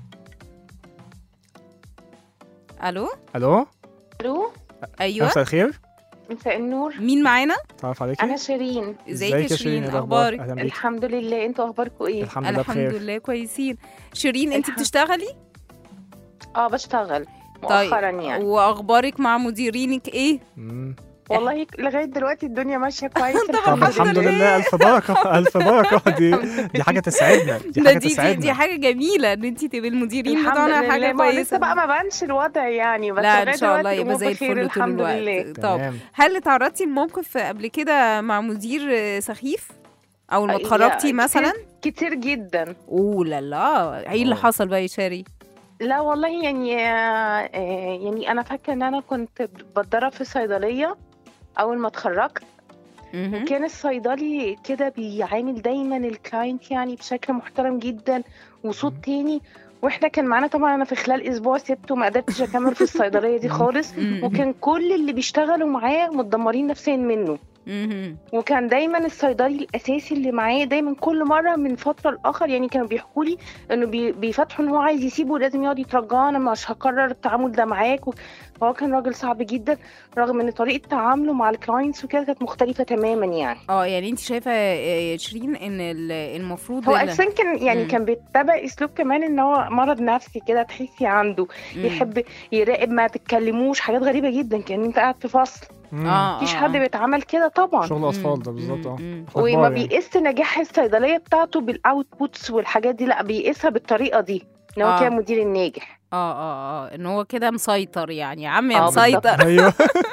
الو الو الو ايوه مساء الخير مساء النور مين معانا تعرف عليكي انا شيرين ازيك يا شيرين إيه الأخبار؟ اخبارك اهلا بيك الحمد لله انتوا اخباركم ايه الحمد لله الحمد بخير لله كويسين شيرين انت الحمد- بتشتغلي اه بشتغل طيب مؤخرا يعني واخبارك مع مديرينك ايه مم. والله لغايه دلوقتي الدنيا ماشيه كويس طب الحمد لله الف بركه الف بركه دي دي حاجه تسعدنا دي ده حاجه دي, دي, تسعدنا دي حاجه جميله ان انت تبقي المديرين الحمد بتوعنا لله حاجه ما هو كويسه لسه بقى ما بانش الوضع يعني بس لا ان لغاية شاء الله دلوقتي يبقى زي الأمور بخير الفل طول الحمد الوقت لله طب تمام هل تعرضتي لموقف قبل كده مع مدير آه، سخيف او لما آه، اتخرجتي يا مثلا كتير جدا اوه لا لا ايه اللي آه. حصل بقى يا شاري لا والله يعني آه، آه، يعني انا فاكره ان انا كنت بتدرب في صيدليه اول ما اتخرجت مهم. كان الصيدلي كده بيعامل دايما الكلاينت يعني بشكل محترم جدا وصوت تاني واحنا كان معانا طبعا انا في خلال اسبوع سبته ما قدرتش اكمل في الصيدليه دي خالص مهم. وكان كل اللي بيشتغلوا معاه متدمرين نفسيا منه مهم. وكان دايما الصيدلي الاساسي اللي معاه دايما كل مره من فتره لاخر يعني كانوا بيحكوا لي انه بي- بيفتحوا ان هو عايز يسيبه ولازم يقعد يترجاه انا مش هكرر التعامل ده معاك و- فهو كان راجل صعب جدا رغم ان طريقه تعامله مع الكلاينتس وكده كانت مختلفه تماما يعني اه يعني انت شايفه يا شيرين ان ال- المفروض هو ال- اساسا كان يعني مم. كان بيتبع اسلوب كمان ان هو مرض نفسي كده تحسي عنده مم. يحب يراقب ما تتكلموش حاجات غريبه جدا كان انت قاعد في فصل مم. اه مفيش آه، حد آه. بيتعامل كده طبعا شغل اطفال ده مم. بالظبط اه مم. وما أخبار يعني. بيقيس نجاح الصيدليه بتاعته بالاوتبوتس والحاجات دي لا بيقيسها بالطريقه دي ان هو آه. كده مدير الناجح اه اه اه ان هو كده مسيطر يعني يا عم يا آه، بالظبط. مسيطر ايوه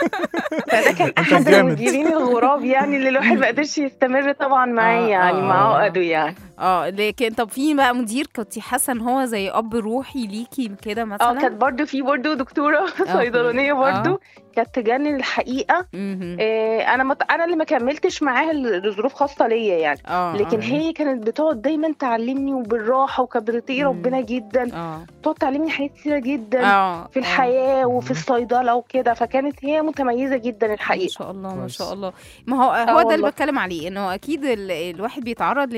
فده كان أنت احد جامد. المديرين الغراب يعني اللي الواحد ما قدرش يستمر طبعا معاه آه، يعني آه، مع آه. عقده يعني اه لكن طب في بقى مدير كنت حاسه ان هو زي اب روحي ليكي كده اه مثلا كانت برضو في برضو دكتوره صيدلانيه برضو كانت تجنن الحقيقه مهم. آه، انا مت... انا اللي ما كملتش معاها ل- لظروف خاصه ليا يعني اه لكن آه. هي كانت بتقعد دايما تعلمني وبالراحه وكانت بتطيق مم. ربنا جدا اه تقعد تعلمني حاجات كتيره جدا اه في آه. الحياه وفي مم. الصيدله وكده فكانت هي متميزه جدا ما الحقيقه شاء الله ما كويس. شاء الله ما هو هو ده اللي والله. بتكلم عليه انه اكيد ال- الواحد بيتعرض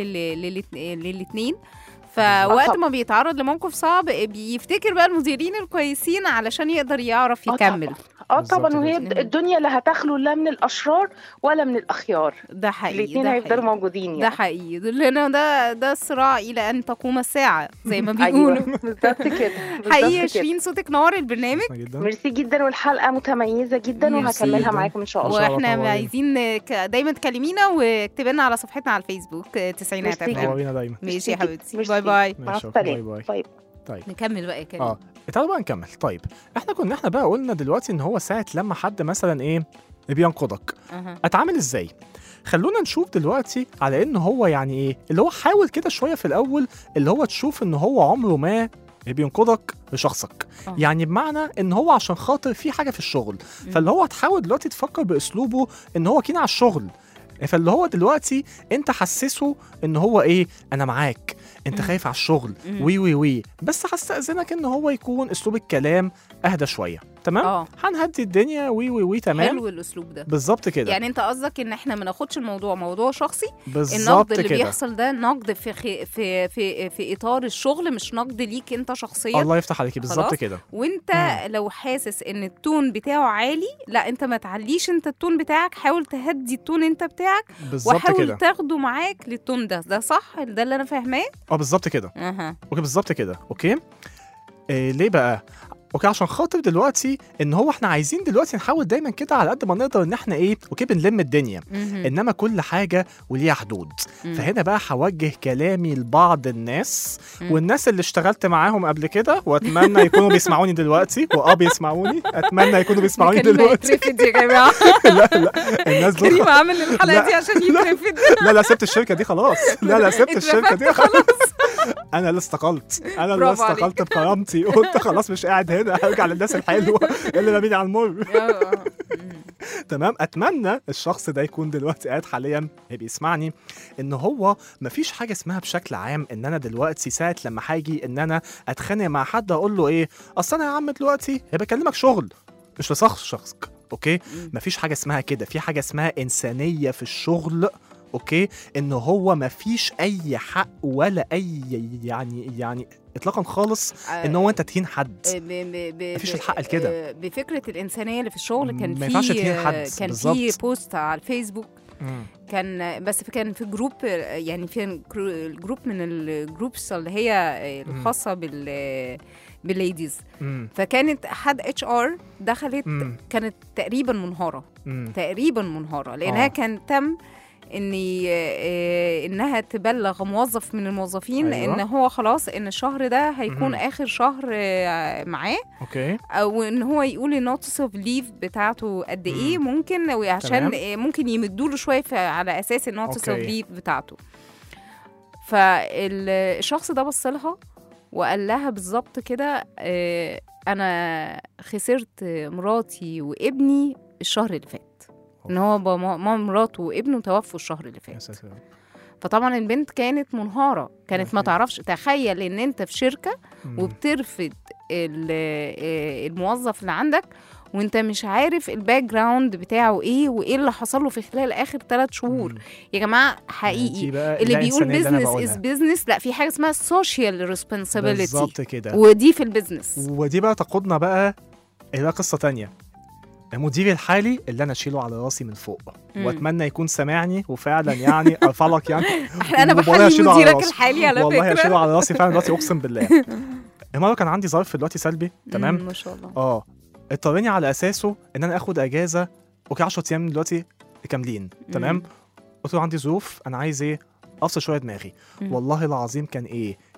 للاثنين فوقت طبعا. ما بيتعرض لموقف صعب بيفتكر بقى المديرين الكويسين علشان يقدر يعرف آه يكمل طبعا. اه بالظبط طبعا وهي كده. الدنيا لا هتخلو لا من الاشرار ولا من الاخيار ده حقيقي الاثنين ده هيفضلوا حقيقي. موجودين ده يعني حقيقي لأنه ده ده الصراع الى ان تقوم الساعه زي ما ايوه بيقولوا بالظبط كده حقيقي بالظبط كده شيرين صوتك نور البرنامج جدا ميرسي جدا والحلقه متميزه جدا ميرسي وهكملها جداً. معاكم ان شاء إن الله شاء الله واحنا تنورينا. عايزين ك- دايما تكلمينا واكتبي لنا على صفحتنا على الفيسبوك آه، تسعينات ميرسي اف جداً. ام نورينا دايما ماشي يا ميرسي حبيبتي ميرسي. باي باي مع ماشي، باي السلامه باي. باي طيب نكمل بقى يا كريم اه تعالوا بقى نكمل طيب احنا كنا احنا بقى قلنا دلوقتي ان هو ساعه لما حد مثلا ايه بينقضك أها. اتعامل ازاي خلونا نشوف دلوقتي على ان هو يعني ايه اللي هو حاول كده شويه في الاول اللي هو تشوف ان هو عمره ما بينقضك لشخصك آه. يعني بمعنى ان هو عشان خاطر في حاجه في الشغل فاللي هو هتحاول دلوقتي تفكر باسلوبه ان هو كين على الشغل فاللي هو دلوقتي انت حسسه ان هو ايه انا معاك انت مم. خايف على الشغل مم. وي وي وي بس هستأذنك ان هو يكون اسلوب الكلام اهدى شويه تمام اه هنهدي الدنيا وي وي وي تمام حلو الاسلوب ده بالظبط كده يعني انت قصدك ان احنا ما ناخدش الموضوع موضوع شخصي بالظبط النقد اللي كده بيحصل ده نقد في خي... في في في اطار الشغل مش نقد ليك انت شخصيا الله يفتح عليكي بالظبط خلاص؟ كده وانت مم. لو حاسس ان التون بتاعه عالي لا انت ما تعليش انت التون بتاعك حاول تهدي التون انت بتاعك بالظبط وحاول كده تاخده معاك للتون ده ده صح ده اللي انا فاهماه اه بالظبط كده اها اوكي بالظبط كده اوكي إيه ليه بقى اوكي عشان خاطر دلوقتي ان هو احنا عايزين دلوقتي نحاول دايما كده على قد ما نقدر ان احنا ايه اوكي بنلم الدنيا مهم. انما كل حاجه وليها حدود مم. فهنا بقى هوجه كلامي لبعض الناس مم. والناس اللي اشتغلت معاهم قبل كده واتمنى يكونوا بيسمعوني دلوقتي واه بيسمعوني اتمنى يكونوا بيسمعوني كريم دلوقتي هيترفد يا جماعه لا لا الناس دول كريم عامل الحلقه لا، دي عشان يترفد لا لا سبت الشركه دي خلاص لا لا سبت الشركه دي اترفدت خلاص انا اللي استقلت انا اللي برافو عليك. استقلت بكرامتي قلت خلاص مش قاعد هنا هرجع للناس الحلوه اللي راميني على المر آه، آه. مم. تمام اتمنى الشخص ده يكون دلوقتي قاعد حاليا بيسمعني ان هو مفيش حاجه اسمها بشكل عام ان انا دلوقتي ساعه لما هاجي ان انا اتخانق مع حد اقول له ايه اصل انا يا عم دلوقتي هي بكلمك شغل مش لشخص شخصك اوكي مم. مفيش حاجه اسمها كده في حاجه اسمها انسانيه في الشغل اوكي ان هو مفيش اي حق ولا اي يعني يعني اطلاقا خالص ان هو انت تهين حد ب- ب- ب- مفيش ب- الحق لكده. آه، بفكره الانسانيه اللي في الشغل كان ما في ينفعش تهين حد، كان في بالظبط. بوست على الفيسبوك مم. كان بس كان في جروب يعني في جروب من الجروبس اللي هي الخاصه بال بالليديز مم. فكانت حد اتش ار دخلت مم. كانت تقريبا منهاره مم. تقريبا منهاره لانها آه. كان تم ان آه، انها تبلغ موظف من الموظفين أيوة. ان هو خلاص ان الشهر ده هيكون مم. اخر شهر آه، معاه اوكي او ان هو يقول النوتس اوف ليف بتاعته قد ايه ممكن وعشان تمام. آه، ممكن يمدوا له شويه في- على اساس النوتس اوف أوكي. ليف بتاعته فالشخص ده بص لها وقال لها بالظبط كده آه، انا خسرت مراتي وابني الشهر اللي فات ان هو بابا- ماما مراته وابنه توفوا الشهر اللي يا فات ساتر فطبعا البنت كانت منهاره كانت ما أوكي. تعرفش تخيل ان انت في شركه مم. وبترفض ال- آه، الموظف اللي عندك وانت مش عارف الباك جراوند بتاعه ايه وايه اللي حصل له في خلال اخر ثلاث شهور مم. يا جماعه دي حقيقي بقى اللي بيقول الإنسانية اللي أنا بزنس از بقولها. بزنس لا في حاجه اسمها سوشيال ريسبونسابيلتي بالظبط كده ودي في البيزنس ودي بقى تقودنا بقى الى قصه تانية مديري الحالي اللي انا اشيله على راسي من فوق مم. واتمنى يكون سامعني وفعلا يعني ارفع لك يعني انا والله بحيي أشيله على مديرك راسي. الحالي على والله فكره اشيله على راسي فعلا دلوقتي اقسم بالله المره كان عندي ظرف دلوقتي سلبي تمام مم، ما شاء الله اه اضطرني على اساسه ان انا اخد اجازه اوكي 10 ايام دلوقتي كاملين تمام مم. قلت له عندي ظروف انا عايز ايه افصل شويه دماغي مم. والله العظيم كان ايه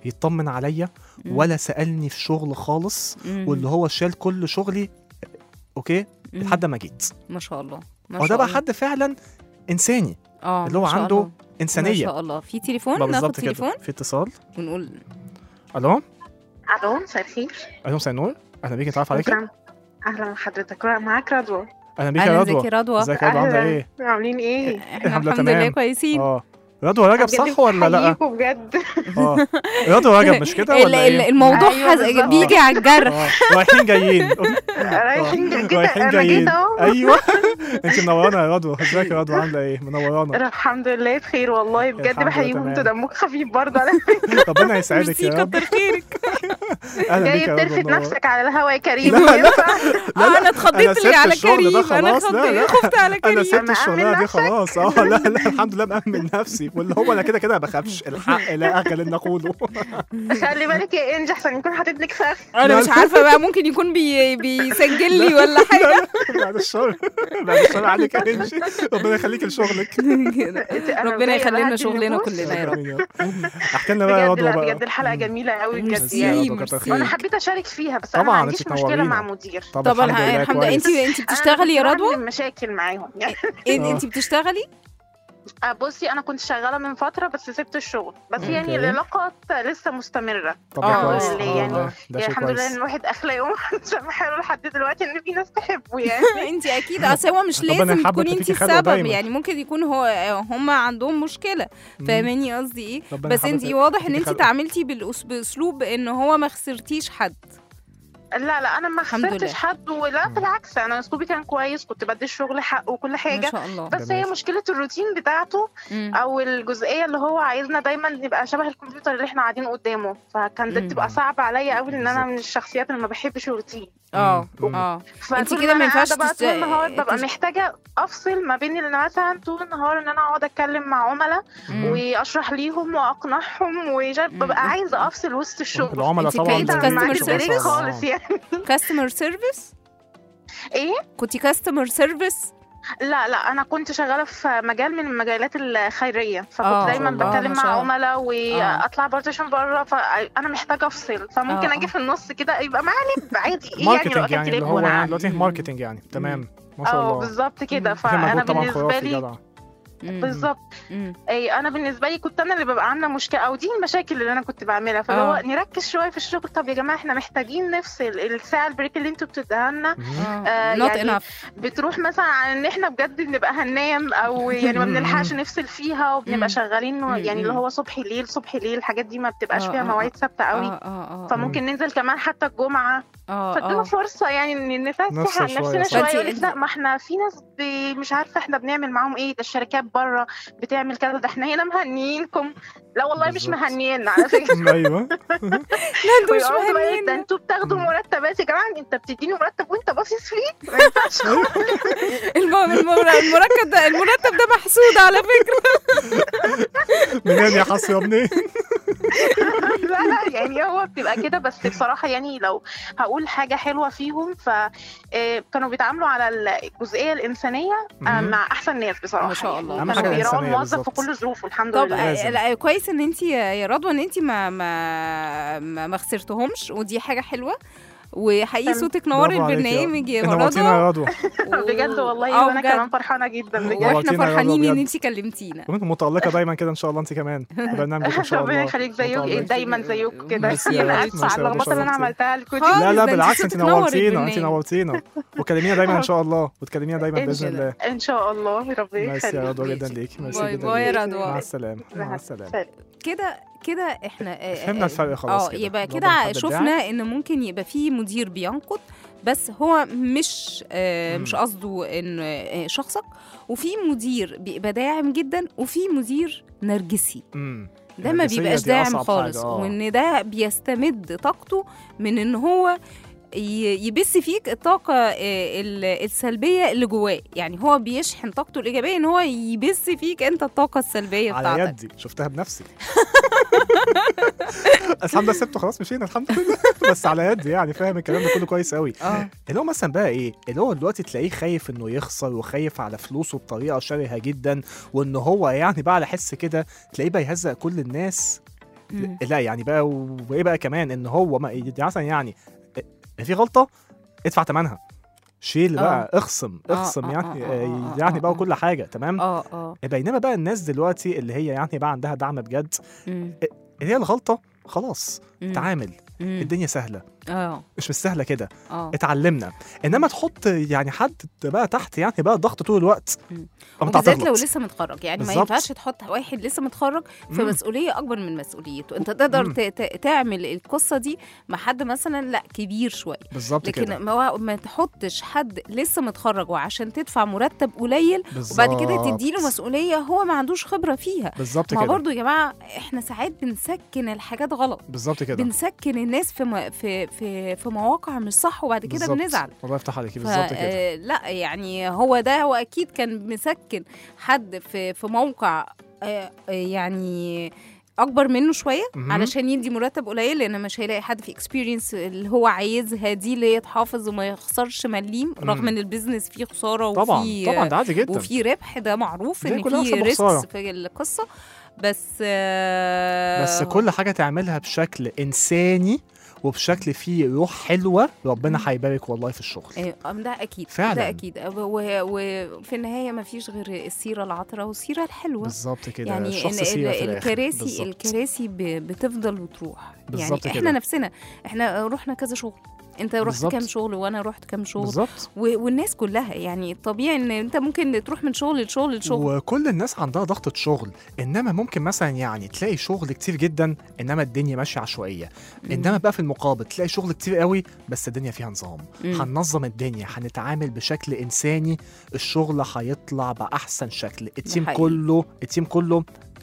يطمن عليا مم. ولا سالني في شغل خالص مم. واللي هو شال كل شغلي اوكي مم. لحد ما جيت ما شاء الله ما هو شاء ده بقى الله. حد فعلا انساني اه اللي هو ما شاء عنده الله. ما انسانيه شاء الله في تليفون بقى ناخد بالظبط تليفون كده في اتصال ونقول الو الو مساء الخير الو مساء النور اهلا بيكي اتعرف عليك اهلا أهلاً بحضرتك معاك رضوى اهلا بيكي يا اهلا رضوى ازيك يا رضوى ازيك يا رضوى عامله أهلاً. ايه عاملين ايه؟ احنا الحمد لله الحمد لله تمام. كويسين اه رضوى رجب بجد صح ولا لا بحييكوا بجد اه رضوى رجب مش كده ال- ولا ال- ايه الموضوع أيوة حز... بالظبط. بيجي على الجرح اه رايحين جايين رايحين جدا رايحين انا جايين جيت اهو ايوه انت منورانا يا رضوى ازيك يا رضوى عامله ايه منورانا الحمد لله بخير والله بجد الحمد لله بحييكم تمام. انتوا دمكم خفيف برضه على ربنا يسعدك ميرسي يا رب كتر خيرك اهلا بيك جاي يا رضوى بتلفت منورة. نفسك على الهوا يا كريم لا، لا. ينفع؟ اه انا اتخضيت سبت لي على الشغل ده كريم انا خلاص، لا، لا. اتخضيت خفت على انا كريم سبت مأمن الشغلانه دي نفسك؟ خلاص اه لا لا الحمد لله مأمن نفسي واللي هو انا كده كده ما بخافش الحق لا اغل ان اقوله خلي بالك يا انجي احسن يكون حاطط لك فرخ انا لا، مش لا. عارفه بقى ممكن يكون بي... بيسجل لي ولا حاجه بعد الشر بعد الشر عليك يا انجي ربنا يخليك لشغلك كده. أنا ربنا جاية يخلي لنا بهدي شغلنا النفوس. كلنا يا رب آمين يا رب. احكي لنا بقى يا بجد رضوى لا بقى بجد الحلقه جميله قوي بجد ميرسي، يعني يا رضوى كتر ميرسي. وانا خيرك. حبيت اشارك فيها بس انا طبعاً، ما أنت عنديش مشكله تنورينا. مع مدير طب طبعا الحمد لله الحمد لله انت كويس. انت بتشتغلي يا أنا رضوى عندي مشاكل معاهم يعني إن- آه. انت بتشتغلي آه، بصي انا كنت شغاله من فتره بس سبت الشغل بس أوكي. يعني العلاقات لسه مستمره طب آه، ده كويس آه، آه، اللي يعني- والله، ده يعني شيء الحمد لله كويس ان الواحد اخلاقه حلو لحد دلوقتي ان في ناس تحبه يعني انت اكيد اصل هو مش ربنا لازم يحبك تكوني انت وفيكي خلوة السبب دايما. يعني ممكن يكون هو هم عندهم مشكله مم. فاهماني قصدي ايه ربنا بس انت يحبك واضح ان وفيكي انت خلوة. تعاملتي بالأس- باسلوب ان هو ما خسرتيش حد لا لا انا ما الحمد خسرتش لله. حد ولا مم. بالعكس انا اسلوبي كان كويس كنت بدي الشغل حقه وكل ما حاجه شاء الله بس هي جميل. مشكله الروتين بتاعته مم. او الجزئيه اللي هو عايزنا دايما نبقى شبه الكمبيوتر اللي احنا قاعدين قدامه فكان ده مم. بتبقى صعبه عليا قوي لان انا بالظبط. من الشخصيات اللي ما بحبش الروتين اه مم. اه فطول كده ما أنا ينفعش قاعدة بقى تست- طول النهار ببقى تش- محتاجه افصل ما بين ان مثلا طول النهار ان انا اقعد اتكلم مع عملاء مم. واشرح ليهم واقنعهم وجا- مم. ببقى عايزه افصل وسط الشغل العملاء انت طبعا كنت بعيد عن customer معاك service؟ البريك خالص يعني كاستمر سيرفيس ايه كنت كاستمر سيرفيس لا لا انا كنت شغاله في مجال من المجالات الخيريه فكنت آه، دايما ما شاء الله. بتكلم ما شاء مع الله. عملاء واطلع بارتيشن بره فانا محتاجه افصل فممكن آه، اجي آه. في النص كده يبقى معايا لب عادي ايه يعني لو ماركتنج اخدت يعني اللي لب هو وانا يعني قاعدة. دلوقتي مم. ماركتنج يعني تمام ما شاء اه الله بالظبط كده مم. في فانا مجهود طبعا بالنسبه خرافي لي جدع مم. بالظبط مم. اي انا بالنسبه لي كنت انا اللي ببقى عامله مشكله او دي المشاكل اللي انا كنت بعملها فاللي آه. هو نركز شويه في الشغل طب يا جماعه احنا محتاجين نفصل الساعه البريك اللي انتوا بتديها لنا مم. آه، نوت يعني انف بتروح مثلا عن ان احنا بجد بنبقى هننام او يعني ما مم. بنلحقش نفصل فيها مم. وبنبقى شغالين مم. يعني اللي مم. هو صبح ليل صبح ليل الحاجات دي ما بتبقاش آه، فيها آه، مواعيد ثابته قوي اه اه فممكن ننزل كمان حتى الجمعه اه فادونا اه فرصه يعني ان نفصل نفتح عن شوية، نفسنا صح. شويه فأنتي- يقول لك لا ما احنا في ناس ب- مش عارفه احنا بنعمل معاهم ايه ده الشركات بره بتعمل كذا ده احنا هنا مهنيينكم لا والله مش بالظبط. مهنيين على فكره ايوه لا انتوا مش ويقعدوا بقى إيه، ده مهنيين انتوا بتاخدوا مم. مرتبات يا جماعه انت بتديني مرتب وانت باصص فيه ما ينفعش الم- الم- المرتب ده المرتب ده محسود على فكره منين يا حصري منين لا لا يعني هو بتبقى كده بس بصراحة يعني لو هقول حاجة حلوة فيهم فكانوا بيتعاملوا على الجزئية الإنسانية آه، مم. مع أحسن ناس بصراحة ما شاء الله. أهم كانوا حاجة بيراعوا الإنسانية الموظف في بالظبط. كل ظروفه الحمد طب لله لازم. آه، لا كويس ان انت يا رضوى ان انت ما ما ما, ما خسرتهمش ودي حاجه حلوه وحقيقي تمام. صوتك نور برافو عليك يا البرنامج يا نورتينا رضوى يا رضوى و- بجد والله آه، وأنا بجد. كمان فرحانة جدا بجد واحنا نورتينا يا رضوى فرحانين ان بجد. انت كلمتينا وانت متألقة دايما كده ان شاء الله انت كمان برنامجك ان شاء الله ربنا يخليك زيك متألقة. دايما زيك كده ميرسي يا أنا رب، آسفة ميرسي على يا رب، اللخبطة اللي أنا شرفتي. عملتها لكم خالص. لا ده لا انت بالعكس انت صوتك نور نورتينا انت البرنامج. نورتينا وكلمينا دايما ان شاء الله وتكلمينا دايما إن باذن الله إن شاء الله ربنا ميرسي يا يخليك رضوى جدا ليك ميرسي باي جدا باي يا ليك. رضوى مع السلامة مع السلامة كده كده احنا آه، فهمنا آه، الفرق خلاص اه كده. يبقى الوضع كده المحدد شفنا بتاعك. ان ممكن يبقى في مدير بينقد بس هو مش آه مم. مش قصده ان آه شخصك وفي مدير بيبقى داعم جدا وفي مدير نرجسي مم. ده ما النرجسية بيبقاش دي داعم أصعب خالص حاجة، آه. وان ده بيستمد طاقته من ان هو ي- يبث فيك الطاقة آه، ال- السلبية اللي جواه يعني هو بيشحن طاقته الإيجابية ان هو يبث فيك انت الطاقة السلبية على بتاعتك يدي شفتها بنفسي بس الحمد لله سبته خلاص مشينا الحمد لله بس على يدي يعني فاهم الكلام ده كله كويس قوي اه اللي هو مثلا بقى ايه اللي هو دلوقتي تلاقيه خايف انه يخسر وخايف على فلوسه بطريقه شرهه جدا وان هو يعني بقى على حس كده تلاقيه بقى يهزق كل الناس مم. لا يعني بقى وايه بقى كمان ان هو ما يعني مثلا يعني في غلطه ادفع ثمنها شيل بقى اخصم آه، اخصم آه، يعني آه، آه، آه، يعني آه، بقى آه. كل حاجه تمام اه اه بينما بقى الناس دلوقتي اللي هي يعني بقى عندها دعم بجد مم. اللي هي الغلطه خلاص مم. تعامل مم. الدنيا سهله اه مش بالسهله كده اه اتعلمنا انما تحط يعني حد بقى تحت يعني بقى الضغط طول الوقت مم. أو أنت وبالذات لو هتغلط. لسه متخرج يعني ما بالظبط. ينفعش تحط واحد لسه متخرج في مم. مسؤوليه اكبر من مسؤوليته انت تقدر مم. ت- ت- تعمل القصه دي مع حد مثلا لا كبير شويه بالظبط لكن كده ما, هو- ما تحطش حد لسه متخرج وعشان تدفع مرتب قليل بالظبط وبعد كده تديله مسؤوليه هو ما عندوش خبره فيها بالظبط ما كده برضو يا جماعه احنا ساعات بنسكن الحاجات غلط بالظبط كده بنسكن الناس في م... في في في مواقع مش صح وبعد كده بالظبط. بنزعل الله يفتح عليكي ف- بالظبط كده آه، لا يعني هو ده هو اكيد كان مسكن حد في في موقع آه، آه، يعني اكبر منه شويه مهم. علشان يدي مرتب قليل لان مش هيلاقي حد في اكسبيرينس اللي هو عايزها دي اللي هي تحافظ وما يخسرش مليم رغم مم. ان البيزنس فيه خساره طبعا وفيه طبعا ده عادي جدا وفي ربح ده معروف دي ان كلها في مكسب وخسارة. ريسكس في القصه بس آه، بس كل حاجه تعملها بشكل انساني وبشكل فيه روح حلوه ربنا هيبارك والله في الشغل إيه، أم ده اكيد فعلاً. ده اكيد و- و- وفي النهايه ما فيش غير السيره العطره والسيره الحلوه بالظبط كده يعني الشخص ال- سيرة ال- في الآخر. الكراسي بالظبط. الكراسي ب- بتفضل وتروح يعني بالظبط احنا كده. نفسنا احنا رحنا كذا شغل انت رحت بالظبط. كام شغل وانا رحت كام شغل بالظبط و- والناس كلها يعني الطبيعي ان انت ممكن تروح من شغل لشغل لشغل وكل الناس عندها ضغطة شغل انما ممكن مثلا يعني تلاقي شغل كتير جدا انما الدنيا ماشيه عشوائيه انما بقى في المقابل تلاقي شغل كتير قوي بس الدنيا فيها نظام مم. هننظم الدنيا هنتعامل بشكل انساني الشغل هيطلع باحسن شكل التيم حقيقي. كله التيم كله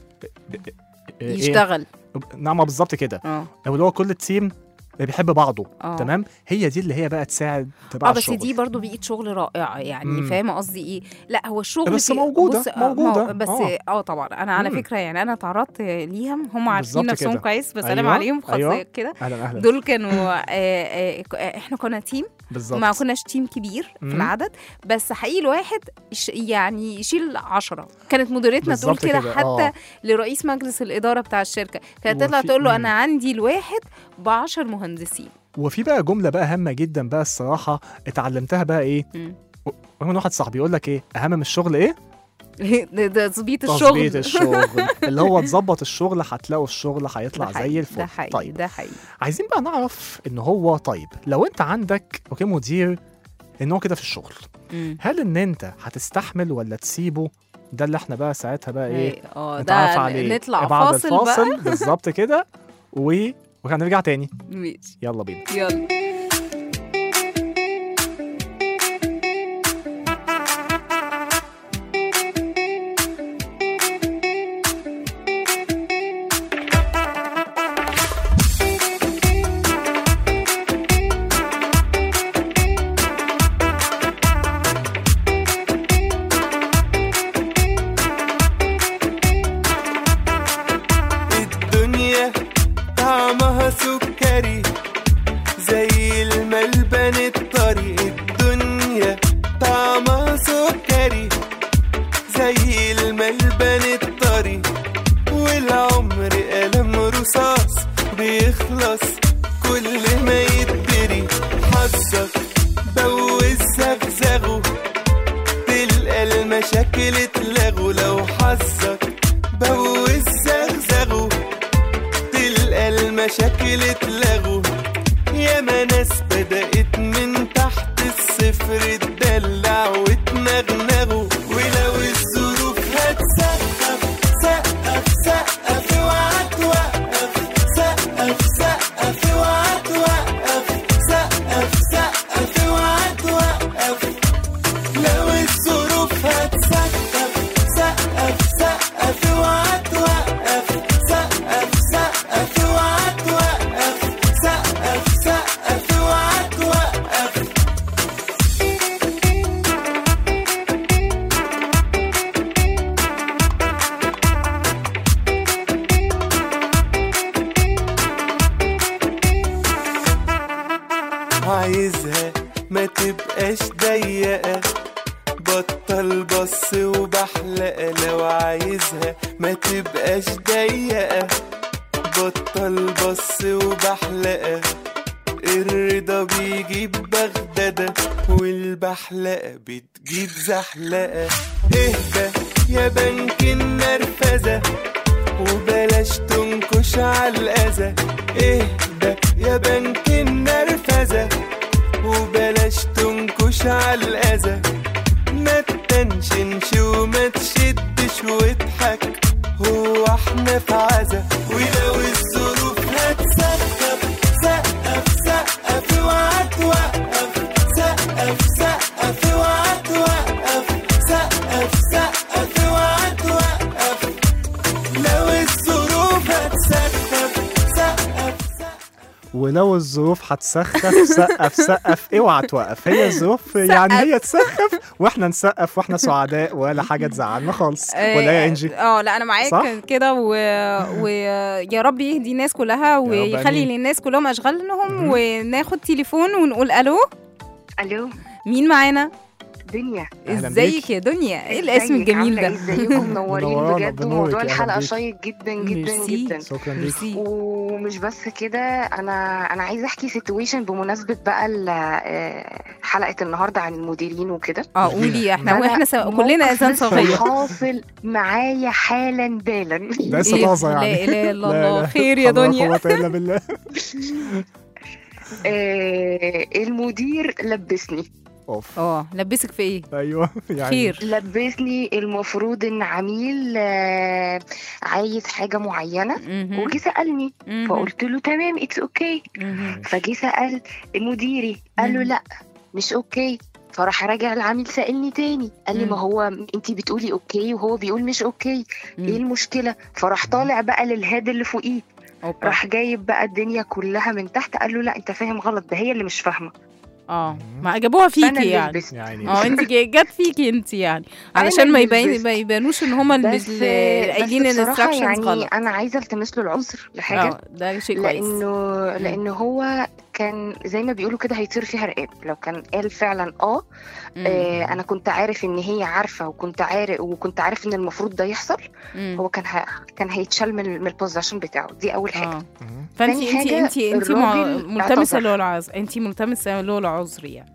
إيه؟ يشتغل نعم بالظبط كده اه اللي هو كل التيم بيحب بعضه اه تمام هي دي اللي هي بقى تساعد تبع اه بس الشغل دي برضو بيئه شغل رائعه يعني مم. فاهمه قصدي ايه لا هو الشغل بس في- موجودة، بص، آه، موجودة، مو- بس آه. اه طبعا انا على مم. فكره يعني انا تعرضت ليهم هم عارفين بالظبط نفسهم كده. كويس بسلم أيوة، عليهم خاصه أيوة. كده اهلا اهلا دول كانوا آه، آه، آه، احنا كنا تيم بالظبط ما كناش تيم كبير في مم. العدد بس حقيقي الواحد يش- يعني يشيل عشرة كانت مديرتنا تقول بالظبط كده كده، حتى آه. لرئيس مجلس الإدارة بتاع الشركة كانت تطلع وفي- تقول له مم. أنا عندي الواحد بعشر مهندسين وفي بقى جمله بقى هامه جدا بقى الصراحه اتعلمتها بقى ايه مم. من واحد صاحبي يقول لك ايه اهم من الشغل ايه ده ده تظبيط الشغل تظبيط الشغل اللي هو تظبط الشغل هتلاقوا الشغل هيطلع ده زي حقيقي، الفل ده حقيقي طيب ده حقيقي عايزين بقى نعرف ان هو طيب لو انت عندك اوكي مدير ان هو كده في الشغل مم. هل ان انت هتستحمل ولا تسيبه ده اللي احنا بقى ساعتها بقى ايه إيه، اه نتعرف ده عليه نطلع بعد فاصل بقى الفاصل بالظبط كده و وهنرجع تاني ماشي يلا بينا يلا الدنيا طعمها سكري زي الملبن الطري الدنيا طعمها سكري زي الملبن الطري والعمر قلم رصاص بيخلص كل ما يتدري حظك بوز زغزغه تلقى المشاكل اتلغوا لو حظك بوز زغزغه تلقى المشاكل اتلغوا ياما ناس بدأت من تحت الصفر تدلع وتنغنغوا ولو الظروف هتسقف سقف سقف اوعى توقف سقف سقف اوعى توقف سقف سقف اوعى توقف لو الظروف هتسقف سقف سقف اوعى توقف سقف سقف اوعى توقف سقف سقف اوعى توقف عايزها ما تبقاش ضيقة بطل بص وبحلقة لو عايزها ما تبقاش ضيقة ببطل بص وبحلقة الرضا بيجيب بغدادة والبحلقة بتجيب زحلقة اهدى يا بنك النرفزة وبلاش تنكش على الأذى اهدى يا بنك النرفزة وبلاش تنكش على الأذى ما تنشنش وما تشدش واضحك هو احنا في عزا ولو الظروف هتسقف سقف سقف اوعى توقف سقف سقف اوعى توقف سقف سقف اوعى توقف لو الظروف هتسقف سقف سقف ولو الظروف هتسخف سقف سقف اوعى توقف هي الظروف يعني هي تسخف واحنا نسقف واحنا سعداء ولا حاجه تزعلنا خالص ولا إيه يا انجي اه لا انا معاك صح؟ كده ويا رب يهدي الناس كلها ويخلي آمين. للناس كلهم اشغالهم مهم. وناخد تليفون ونقول الو الو مين معانا دنيا أهلاً ازيك بيكي. يا دنيا ايه الاسم ازيك؟ الجميل عاملة ده إيه؟ ازيكم منورين منورانا، بجد بنورك، وموضوع أهلاً الحلقه بيكي. شيق جدا جدا ميرسي. جدا شكرا ليك ميرسي ومش بس كده انا انا عايزه احكي سيتويشن بمناسبه بقى ال- آه، حلقه النهارده عن المديرين وكده اه قولي احنا فأنا واحنا سوا كلنا موقف اذان لسه صغير حاصل معايا حالا بالا ده لسه إيه؟ طازه يعني لا اله الا لا، الله لا. خير يا حول ولا دنيا قوة الا بالله آه، المدير لبسني اوف اه لبسك في ايه ايوه يعني خير لبسني المفروض ان عميل آه، عايز حاجه معينه مهم. وجي سالني مهم. فقلت له تمام اتس اوكي مهم. فجي سال مديري قال له مم. لا مش اوكي فراح راجع العميل سالني تاني قال لي مم. ما هو انت بتقولي اوكي وهو بيقول مش اوكي مم. ايه المشكله فراح طالع بقى للهاد اللي فوقيه أوبا. راح جايب بقى الدنيا كلها من تحت قال له لا انت فاهم غلط ده هي اللي مش فاهمه اه ما جابوها فانا فيكي اللي يعني لبست يعني اه انت جا- جت فيكي انت يعني أنا علشان ما اللي يبين لبست. ما يبانوش ان هما اللي بس اللي قايلين بس بصراحه الانستراكشنز يعني غلط انا عايزه التمس له العذر لحاجه اه ده شيء كويس لانه لان هو كان زي ما بيقولوا كده هيطير فيها رقاب لو كان قال فعلا اه مم. آه، انا كنت عارف ان هي عارفه وكنت عارف وكنت عارف ان المفروض ده يحصل مم. هو كان ه... كان هيتشال من من البوزيشن بتاعه دي اول حاجه اه فانت تاني انت حاجة، انت انت مع- الراجل ملتمسه اعتذر. له العذر انت ملتمسه له العذر يعني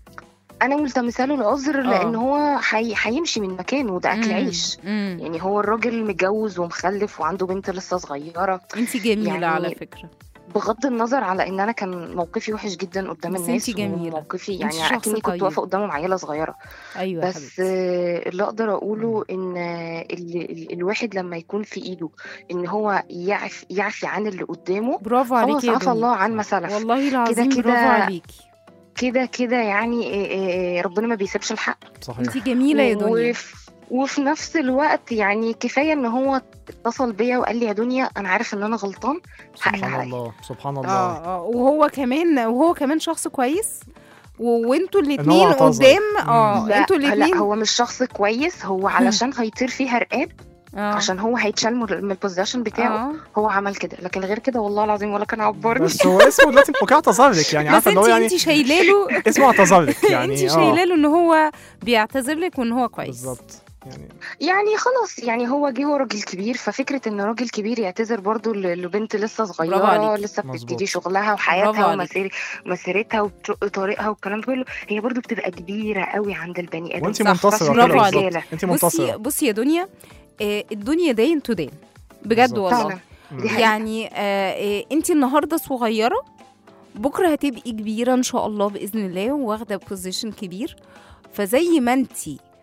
انا ملتمسه له العذر آه. لان هو حي... هيمشي من مكانه وده اكل مم. عيش مم. يعني هو الراجل متجوز ومخلف وعنده بنت لسه صغيره انت جميله يعني على فكره بغض النظر على ان انا كان موقفي وحش جدا قدام بس الناس انتي جميلة. وموقفي انتي يعني شخص اكني كنت طيب. واقفه قدامهم عيله صغيره ايوه يا بس حبيبتي آه، اللي اقدر اقوله ان آه، ال... ال... الواحد لما يكون في ايده ان هو يعف يعفي عن اللي قدامه برافو خلاص عليكي يا عفى دنيا الله عن ما سلف والله العظيم كده- برافو عليكي كده كده يعني آه، آه، ربنا ما بيسيبش الحق صحيح انت جميله يا دنيا وف... وفي نفس الوقت يعني كفايه ان هو اتصل بيا وقال لي يا دنيا انا عارف ان انا غلطان حقك سبحان عليا الله سبحان الله اه اه وهو كمان وهو كمان شخص كويس و- وانتوا إن هو الاثنين اعتذر. قدام اه لا انتوا لا الاثنين هو مش شخص كويس هو علشان هيطير فيها رقاب اه عشان هو هيتشال من من البوزيشن بتاعه اه هو عمل كده لكن غير كده والله العظيم ولا كان عبرني بس هو اسمه دلوقتي اوكي اعتذر لك يعني بس عارفه انت اللي هو يعني انت شايله له اسمه اعتذر لك يعني انت آه، شايله له ان هو بيعتذر لك وان هو كويس بالظبط يعني يعني خلاص يعني هو جه هو راجل كبير ففكره ان راجل كبير يعتذر برضو ل- لبنت لسه صغيره عليكي. لسه مظبوط. بتبتدي شغلها برافو وحياتها عليكي. ومسير مسيرتها وبتشق طريقها والكلام ده كله هي برضو بتبقى كبيره قوي عند البني ادم وانت صح، منتصره بس كده برافو بالظبط. عليك. انت بصي منتصره بصي يا دنيا آه الدنيا دين تو دين بجد بالظبط. والله فعلا مم. دي حقيقة. يعني آه آه انت النهارده صغيره بكره هتبقي كبيره ان شاء الله باذن الله واخده بوزيشن كبير فزي ما انت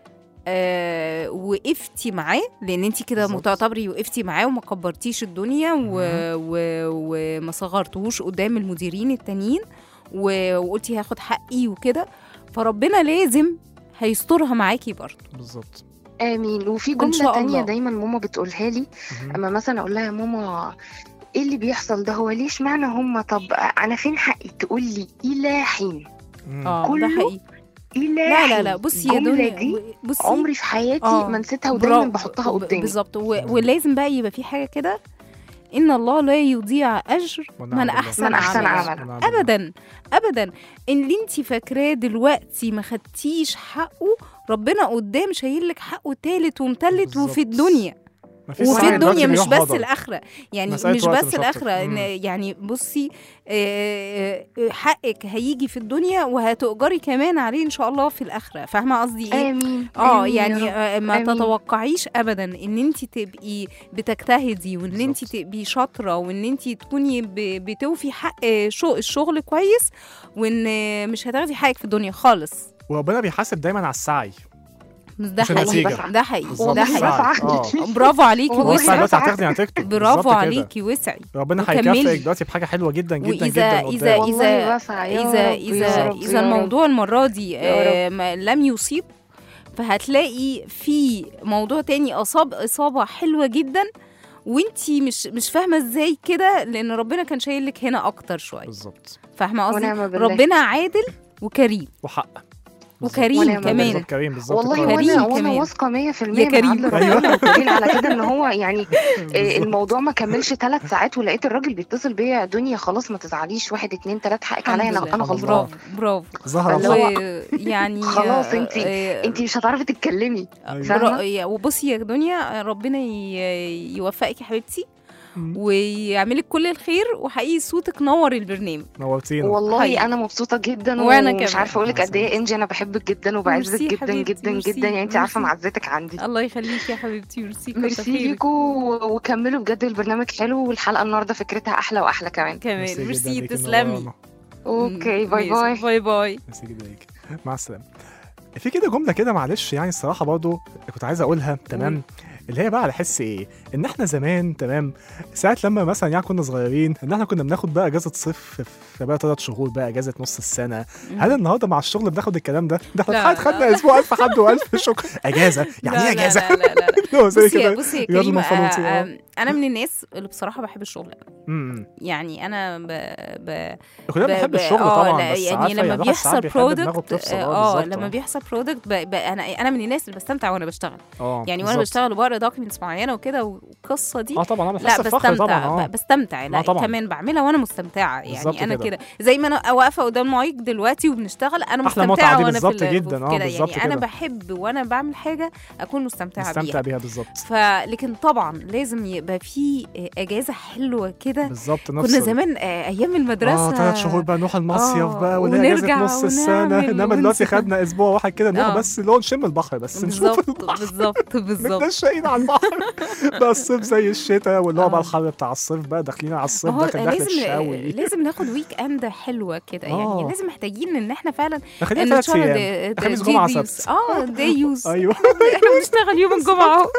آه وقفتي معاه لان انت كده بالظبط. متعتبري وقفتي معاه وما كبرتيش الدنيا و... مهم. و... وما صغرتوش قدام المديرين التانيين و... وقلتي هاخد حقي وكده فربنا لازم هيسترها معاكي برضه بالظبط امين وفي إن جمله شاء تانية الله. دايما ماما بتقولها لي مهم. اما مثلا اقول لها يا ماما ايه اللي بيحصل ده هو ليش معنى هم طب انا فين حقي تقول لي الى حين مم. اه ده كله حقيقي الى لا حين لا لا بصي يا الجملة دنيا دي بصي عمري في حياتي آه، ما نسيتها ودايما برافو. بحطها ب- قدامي بالظبط و... ولازم بقى يبقى في حاجه كده ان الله لا يضيع اجر ونعم من بالله. احسن, من أحسن عملا. عملا. ونعم بالله. ابدا ابدا اللي انت فاكراه دلوقتي ما خدتيش حقه ربنا قدام شايل لك حقه تالت ومتلت بالظبط. وفي الدنيا مفيش وفي سعي دلوقتي الدنيا مش بيروح بس هدر. الاخره يعني مسألة مش وقت بس مش أكتر. الاخره إن مم. يعني بصي آه، آه، حقك هيجي في الدنيا وهتؤجري كمان عليه ان شاء الله في الاخره فاهمه قصدي ايه امين اه آمين يا يعني رب. آه، ما آمين. تتوقعيش ابدا ان انت تبقي بتجتهدي وان انت بالظبط. تبقي شاطره وان انت تكوني ب- بتوفي حق شو الشغل كويس وان مش هتاخدي حقك في الدنيا خالص وربنا بيحاسب دايما على السعي ده مش حقيقي النتيجة. ده حقيقي بالظبط ده والله حقيقي السعي. بسعى. اه برافو عليكي والله هو السعي وسعي دلوقتي بسعى. هتاخدي هتكتب برافو بالظبط كده. عليكي وسعي ربنا وكملي. هيكافئك دلوقتي بحاجه حلوه جدا جدا واذا جدا اذا قدام. والله اذا بسعى يا اذا رب، يا اذا رب، اذا يا رب. الموضوع المره دي يا آه، ما لم يصيب فهتلاقي في موضوع تاني اصاب اصابه حلوه جدا وانتي مش مش فاهمه ازاي كده لان ربنا كان شايل لك هنا اكتر شويه بالظبط فاهمه قصدي ونعم بالله. ربنا عادل وكريم وحق وكريم ونعم كمان بالظبط كريم بالظبط والله كده. كريم وانا وانا كمان. واثقه 100% يا من كريم. عدل أيوة. ربنا والدليل على كده ان هو يعني آه، بالظبط. الموضوع ما كملش ثلاث ساعات ولقيت الراجل بيتصل بيا دنيا خلاص ما تزعليش واحد اتنين تلات حقك عليا الحمد انا لله. انا غلطان برافو برافو ظهر اللي الله هو يعني خلاص آه، انتي- آه، انت مش هتعرفي تتكلمي أيوة. فاهمة؟ برا- يا- وبصي يا دنيا ربنا ي- يوفقك يا حبيبتي مم. ويعملك كل الخير وحقيقي صوتك نور البرنامج نورتينا والله حقيقي. انا مبسوطه جدا وأنا ومش كمان. عارفه اقول لك قد ايه انجي انا بحبك جدا وبعزك ميرسي جدا حبيبتي، جدا ميرسي، جدا يعني انت عارفه ميرسي. معزتك عندي الله يخليك يا حبيبتي ميرسي كتر ميرسي خيرك. ليكوا وكملوا بجد البرنامج حلو والحلقه النهارده فكرتها احلى واحلى كمان كمان ميرسي جداً ميرسي ليكي، تسلمي منورانا. اوكي باي ميرسي. باي باي باي ميرسي جدا ليك مع السلامه في كده جمله كده معلش يعني الصراحه برضو كنت عايز اقولها تمام اللي هي بقى على حس ايه ان احنا زمان تمام ساعه لما مثلا يعني كنا صغيرين ان احنا كنا بناخد بقى اجازه صيف في بقى ثلاث شهور بقى اجازه نص السنه هل النهارده مع الشغل بناخد الكلام ده ده لا، احنا لا. خدنا اسبوع الف حد والف شكر اجازه يعني لا، ايه لا، اجازه لا لا لا, لا. هو زي بصي كده بصي يا رياض كريم المنفلوطي، آه، آه. آه، انا من الناس اللي بصراحه بحب الشغل قوي امم يعني انا ب... ب... كلنا ب- بنحب ب- الشغل آه، طبعا لا، بس يعني عارفة لما الواحد ساعات بيحصل بيحب دماغه برودكت تفصل، اه بالظبط، لما آه. بيحصل برودكت انا انا من الناس اللي بستمتع وانا بشتغل اه يعني وانا بالظبط. بشتغل وبقرا دوكيومنتس معينه وكده والقصه دي اه طبعا انا لا بحس بفخر بستمتع طبعا اه ب- بستمتع لا آه طبعا. كمان بعملها وانا مستمتعه بالظبط يعني انا كده. كده زي ما انا واقفه قدام المايك دلوقتي وبنشتغل انا أحلى متعة مستمتعه دي وانا في بالظبط ال- جدا، في آه، كده بالظبط يعني انا كده. بحب وانا بعمل حاجه اكون مستمتعه نستمتع بيها بيها بالظبط فلكن طبعا لازم يبقى في اجازه حلوه كده بالظبط كنا نفس زمان آه، ايام المدرسه اه ثلاث شهور بقى نروح المصيف آه، بقى واللي هي اجازه ونرجع نص السنه ونعمل انما دلوقتي ونسافر. خدنا اسبوع واحد كده نروح آه. بس اللي هو نشم البحر بس نشوف بالظبط البحر بالظبط بالظبط متنشئين على البحر بقى الصيف زي الشتاء واللي هو آه. بقى الحر بتاع الصيف بقى داخلين على الصيف ما هو داخل داخل لازم الشاوي لازم ناخد ويك اند حلوه كده آه. يعني لازم محتاجين ان احنا فعلا خلينا ثلاث نتشرد- ايام د- خميس دي جمعه يوز. سبت اه دي يوز ايوه احنا بنشتغل يوم الجمعه اهو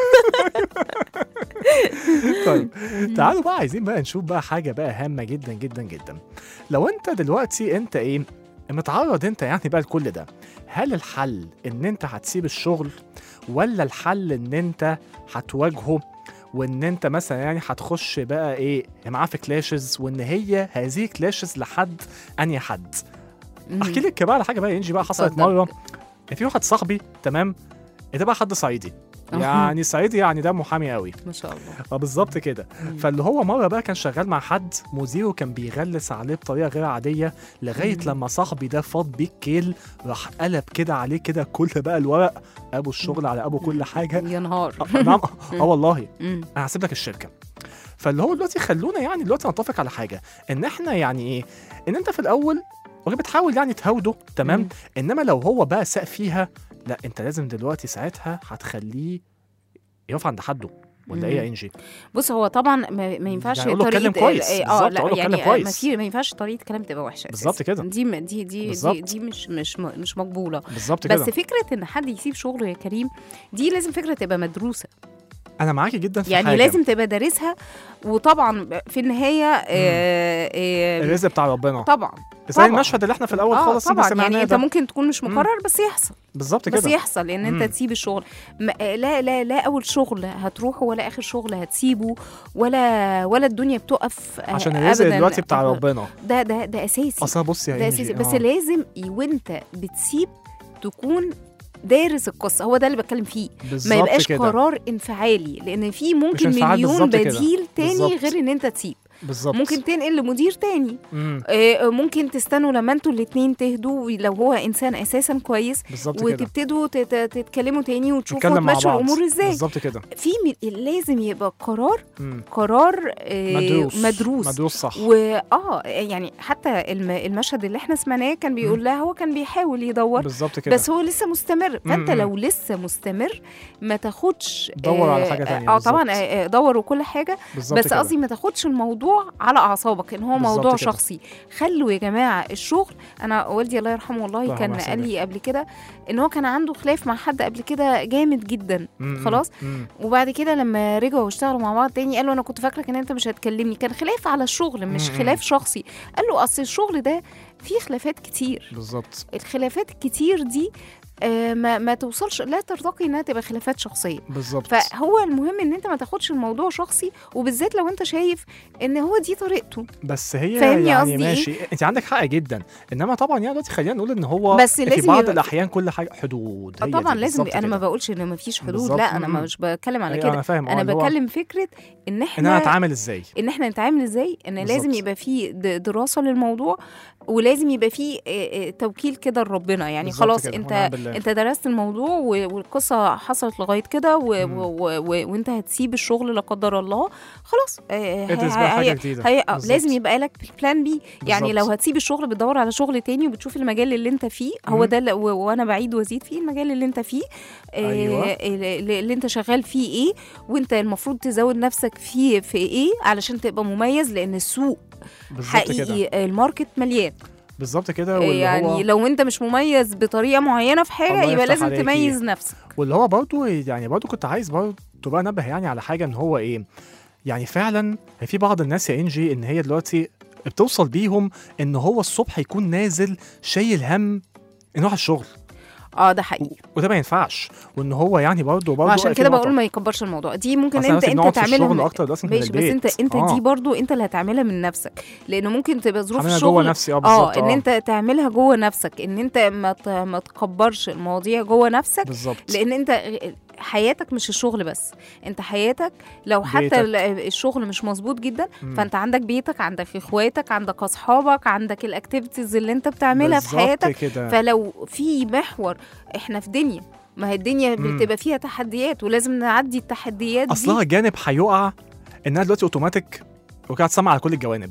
طيب تعالوا بقى عايزين بقى نشوف بقى حاجه بقى هامه جدا جدا جدا لو انت دلوقتي انت ايه متعرض انت يعني بقى لكل ده هل الحل ان انت هتسيب الشغل ولا الحل ان انت هتواجهه وان انت مثلا يعني هتخش بقى ايه معاه في كلاشز وان هي هذه كلاشز لحد انهي حد احكي لك بقى على حاجه بقى انجي بقى حصلت اتفضل. مره في واحد صاحبي تمام ده بقى حد صعيدي أها. يعني صعيدي يعني ده محامي قوي ما شاء الله اه بالظبط كده فاللي هو مره بقى كان شغال مع حد مديره كان بيغلس عليه بطريقه غير عاديه لغايه مم. لما صاحبي ده فاض بيه الكيل راح قلب كده عليه كده كل بقى الورق ابو الشغل على ابو كل حاجه يا نهار آه، نعم اه والله مم. انا هسيب لك الشركه فاللي هو دلوقتي خلونا يعني دلوقتي نتفق على حاجه ان احنا يعني ايه ان انت في الاول وهي بتحاول يعني تهاوده تمام مم. انما لو هو بقى ساق فيها لا انت لازم دلوقتي ساعتها هتخليه يقف عند حده ولا ايه يا مم. انجي بص هو طبعا ما, ما ينفعش يعني أقول له طريقه اتكلم كويس. اه بالظبط، لا أقول له يعني اتكلم كويس. ما في ما ينفعش طريقه كلام تبقى وحشه بالظبط أساساً. كده. دي م- دي دي بالظبط. دي, دي مش مش م- مش مقبوله بالظبط بس كده فكره ان حد يسيب شغله يا كريم دي لازم فكره تبقى مدروسه انا معاكي جدا في يعني حاجة. لازم تبقى دارسها وطبعا في النهايه آه آه الرزق بتاع ربنا طبعا زي طبعا. المشهد اللي احنا في الاول اه خالص اللي طبعا سمعناه يعني انت ده. ممكن تكون مش مقرر بس يحصل بالظبط بس كده يحصل ان انت مم. تسيب الشغل ما لا لا لا اول شغل هتروحه ولا اخر شغل هتسيبه ولا ولا الدنيا بتقف آه، عشان الرزق أبداً. دلوقتي بتاع ربنا ده ده ده اساسي اصلا بص يا ده انجي اساسي بس آه. لازم ي- وانت بتسيب تكون دارس القصه هو ده اللي بتكلم فيه ما بالظبط يبقاش كده. قرار انفعالي لان في ممكن انفعال مليون بالظبط كده. بديل تاني بالظبط. غير ان انت تسيب بالظبط ممكن تنقل لمدير تاني مم. آه، ممكن تستنوا لما انتوا الاتنين تهدوا لو هو انسان اساسا كويس بالظبط كده وتبتدوا تت- تتكلموا تاني وتشوفوا نتكلم مع تمشوا بعض الامور ازاي بالظبط كده في م- لازم يبقى قرار مم. قرار آه، مدروس مدروس مدروس صح واه يعني حتى الم- المشهد اللي احنا سمعناه كان بيقول لها هو كان بيحاول يدور بالظبط كده بس هو لسه مستمر فانت مم. لو لسه مستمر ما تاخدش دور على آه، حاجة تانية اه طبعا بالظبط. آه، آه، دور وكل حاجه بالظبط بس كده. قصدي ما تاخدش الموضوع على اعصابك ان هو بالظبط موضوع كده. شخصي خلوا يا جماعه الشغل انا والدي الله يرحمه والله الله كان يرحمه قال لي قبل كده ان هو كان عنده خلاف مع حد قبل كده جامد جدا مم. خلاص مم. وبعد كده لما رجعوا واشتغلوا مع بعض تاني قالوا انا كنت فاكرك ان انت مش هتكلمني كان خلاف على الشغل مش مم. خلاف شخصي قال له اصل الشغل ده فيه خلافات كتير بالظبط الخلافات الكتير دي آه، ما ما توصلش لا ترتقي انها تبقى خلافات شخصيه بالظبط فهو المهم ان انت ما تاخدش الموضوع شخصي وبالذات لو انت شايف ان هو دي طريقته بس هي فاهمني يعني قصدي إيه؟ ماشي انت عندك حق جدا انما طبعا يعني دلوقتي خلينا نقول ان هو بس في لازم بعض يبقى- الاحيان كل حاجه حدود آه هي طبعا دي لازم بالظبط انا ما كده. بقولش ان ما فيش حدود بالظبط. لا انا م-م. مش بتكلم على أيوة، كده انا فاهم آه، انا اللي هو بتكلم فكره ان ان احنا انا اتعامل ازاي ان احنا نتعامل ازاي ان لازم بالظبط. يبقى في د- دراسه للموضوع ولازم يبقى في آه، آه، توكيل كده لربنا يعني بالظبط خلاص كده، انت ونعم بالله. انت درست الموضوع و- والقصه حصلت لغايه كده و- مم. و- و- و- وانت هتسيب الشغل لا قدر الله خلاص آه، ادرس هي- بقى حاجه هي- جديده هي آه، بالظبط. لازم يبقى لك بلان بي يعني بالظبط. لو هتسيب الشغل بتدور على شغل تاني وبتشوف المجال اللي انت فيه هو مم. ده اللي- و- وانا بعيد وازيد فيه المجال اللي انت فيه آه، أيوة. اللي اللي انت شغال فيه ايه وانت المفروض تزود نفسك فيه في ايه علشان تبقى مميز لان السوق بالظبط كده حقيقي الماركت مليان بالظبط كده واللي يعني هو لو انت مش مميز بطريقه معينه في حاجه الله يبقى يفتح لازم عليكي. تميز نفسك واللي هو برضه يعني برضه كنت عايز برضه بقى انبه يعني على حاجه ان هو ايه يعني فعلا في بعض الناس يا انجي ان هي دلوقتي بتوصل بيهم ان هو الصبح يكون نازل شايل هم انه يروح الشغل اه ده حقيقي وده ما ينفعش وان هو يعني برضه برضه وعشان في كده نقطة. بقول ما يكبرش الموضوع دي ممكن أصل انت دلوقتي انت بنقعد في الشغل تعملها من- اكتر دلوقتي من ماشي بس البيت. انت انت آه. دي برضو انت اللي هتعملها من نفسك لانه ممكن تبقى ظروف عاملها الشغل جوه نفسي اه اه بالظبط ان انت تعملها جوه نفسك ان انت ما ت- ما تكبرش المواضيع جوه نفسك بالظبط لان انت حياتك مش الشغل بس انت حياتك لو حتى بيتك. ال- الشغل مش مظبوط جدا مم. فانت عندك بيتك عندك اخواتك عندك اصحابك عندك الاكتيفيتيز اللي انت بتعملها في بالظبط حياتك كده فلو في محور احنا في دنيا ما هي الدنيا مم. بتبقى فيها تحديات ولازم نعدي التحديات اصلها دي جانب هيقع انها دلوقتي اوتوماتيك وكانت سامعه على كل الجوانب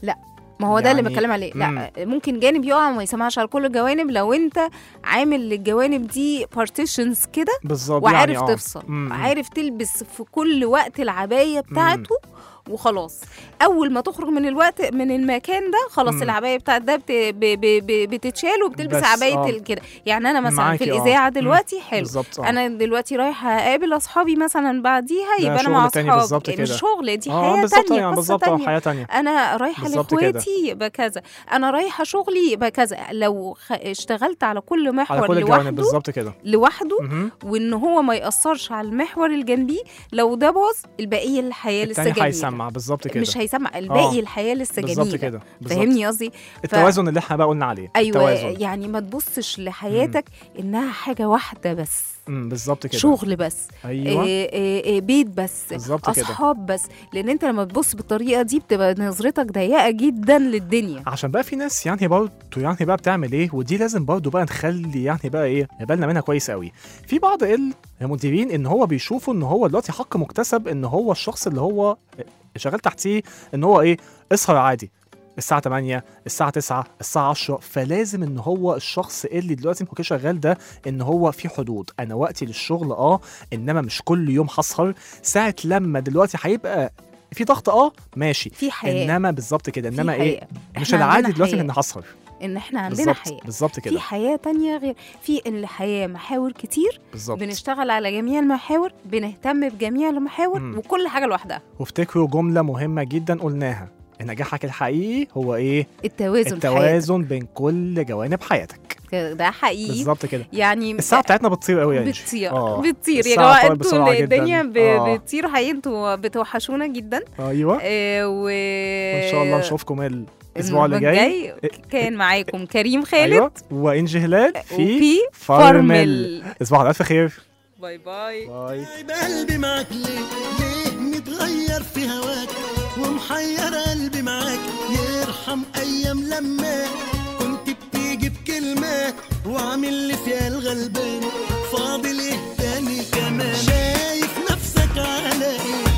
ما هو ده اللي يعني- بتكلم عليه لا ممكن جانب يقع وما يسمعش على كل الجوانب لو انت عامل للجوانب دي بارتيشنز كده بالظبط وعارف يعني آه. تفصل مم. عارف تلبس في كل وقت العباية بتاعته وخلاص اول ما تخرج من الوقت من المكان ده خلاص مم. العبايه بتاعت ده بت... ب... ب... ب... بتتشال وبتلبس بس، عبايه آه. ال- كده يعني انا مثلا معاكي، في آه. الاذاعه مم. دلوقتي حلو بالظبط آه. انا دلوقتي رايحه اقابل اصحابي مثلا بعديها ده يبقى انا شغل مع تاني اصحابي بالظبط مش كده. شغل دي اه حياه بالظبط تانية يعني قصه بالظبط اه تانية حياه تانية انا رايحه بالظبط كده. لاخواتي يبقى كذا انا رايحه شغلي يبقى كذا لو خ... اشتغلت على كل على محور كل الجوانب لوحده بالظبط كده لوحده مهم. وان هو ما ياثرش على المحور الجنبي لو ده باظ البقيه الحياه لسه التاني جميله هيسمع بالظبط كده مش هيسمع الباقي آه. الحياه لسه بالظبط جميله كده بالظبط. فاهمني قصدي التوازن اللي احنا بقى قلنا عليه ايوه التوازن يعني ما تبصش لحياتك انها حاجه واحده بس امم بالظبط كده شغل بس ايوه إيه إيه إيه بيت بس بالظبط كده اصحاب بس لان انت لما تبص بالطريقه دي بتبقى نظرتك ضيقه جدا للدنيا عشان بقى في ناس يعني برضه يعني بقى بتعمل ايه ودي لازم برضه بقى نخلي يعني بقى ايه بالنا منها كويس قوي في بعض المديرين ان هو بيشوفوا ان هو دلوقتي حق مكتسب ان هو الشخص اللي هو شغال تحتيه ان هو ايه اسهر عادي الساعة 8 الساعة 9 الساعة 10 فلازم ان هو الشخص اللي دلوقتي ممكن شغال ده ان هو في حدود انا وقتي للشغل اه انما مش كل يوم هسهر ساعة لما دلوقتي هيبقى في ضغط اه ماشي في حياه انما بالظبط كده في انما ايه حياة. مش إحنا العادي عندنا دلوقتي حياة. ان هسهر ان احنا عندنا بالظبط حياه بالظبط في كده حياه تانية غير في الحياه محاور كتير بالظبط بنشتغل على جميع المحاور بنهتم بجميع المحاور مم. وكل حاجه لوحدها وافتكروا جملة مهمة جدا قلناها نجاحك الحقيقي هو ايه التوازن في التوازن بين كل جوانب حياتك حياتك. ده حقيقي بالظبط كده يعني الساعة بتاعتنا بطير قوي يا انجي بتطير آه. بتطير يا الساعة جماعه طارت انتوا بسرعة اللي جداً. الدنيا ب... آه. بتطير حقيقي انتوا بتوحشونا جدا ايوه آه و وان شاء الله نشوفكم الاسبوع اللي جاي كان معاكم كريم خالد ايوه وانجي هلال في وفي فارمل فارمل تصبحوا على الف خير باي باي باي يبقى قلبي معاك ليه ليه متغير في هواك ومحير قلبي معاك يرحم ايام لما كنت بتيجي بكلمة وعامل لي فيها الغلبان فاضل ايه تاني كمان شايف نفسك على ايه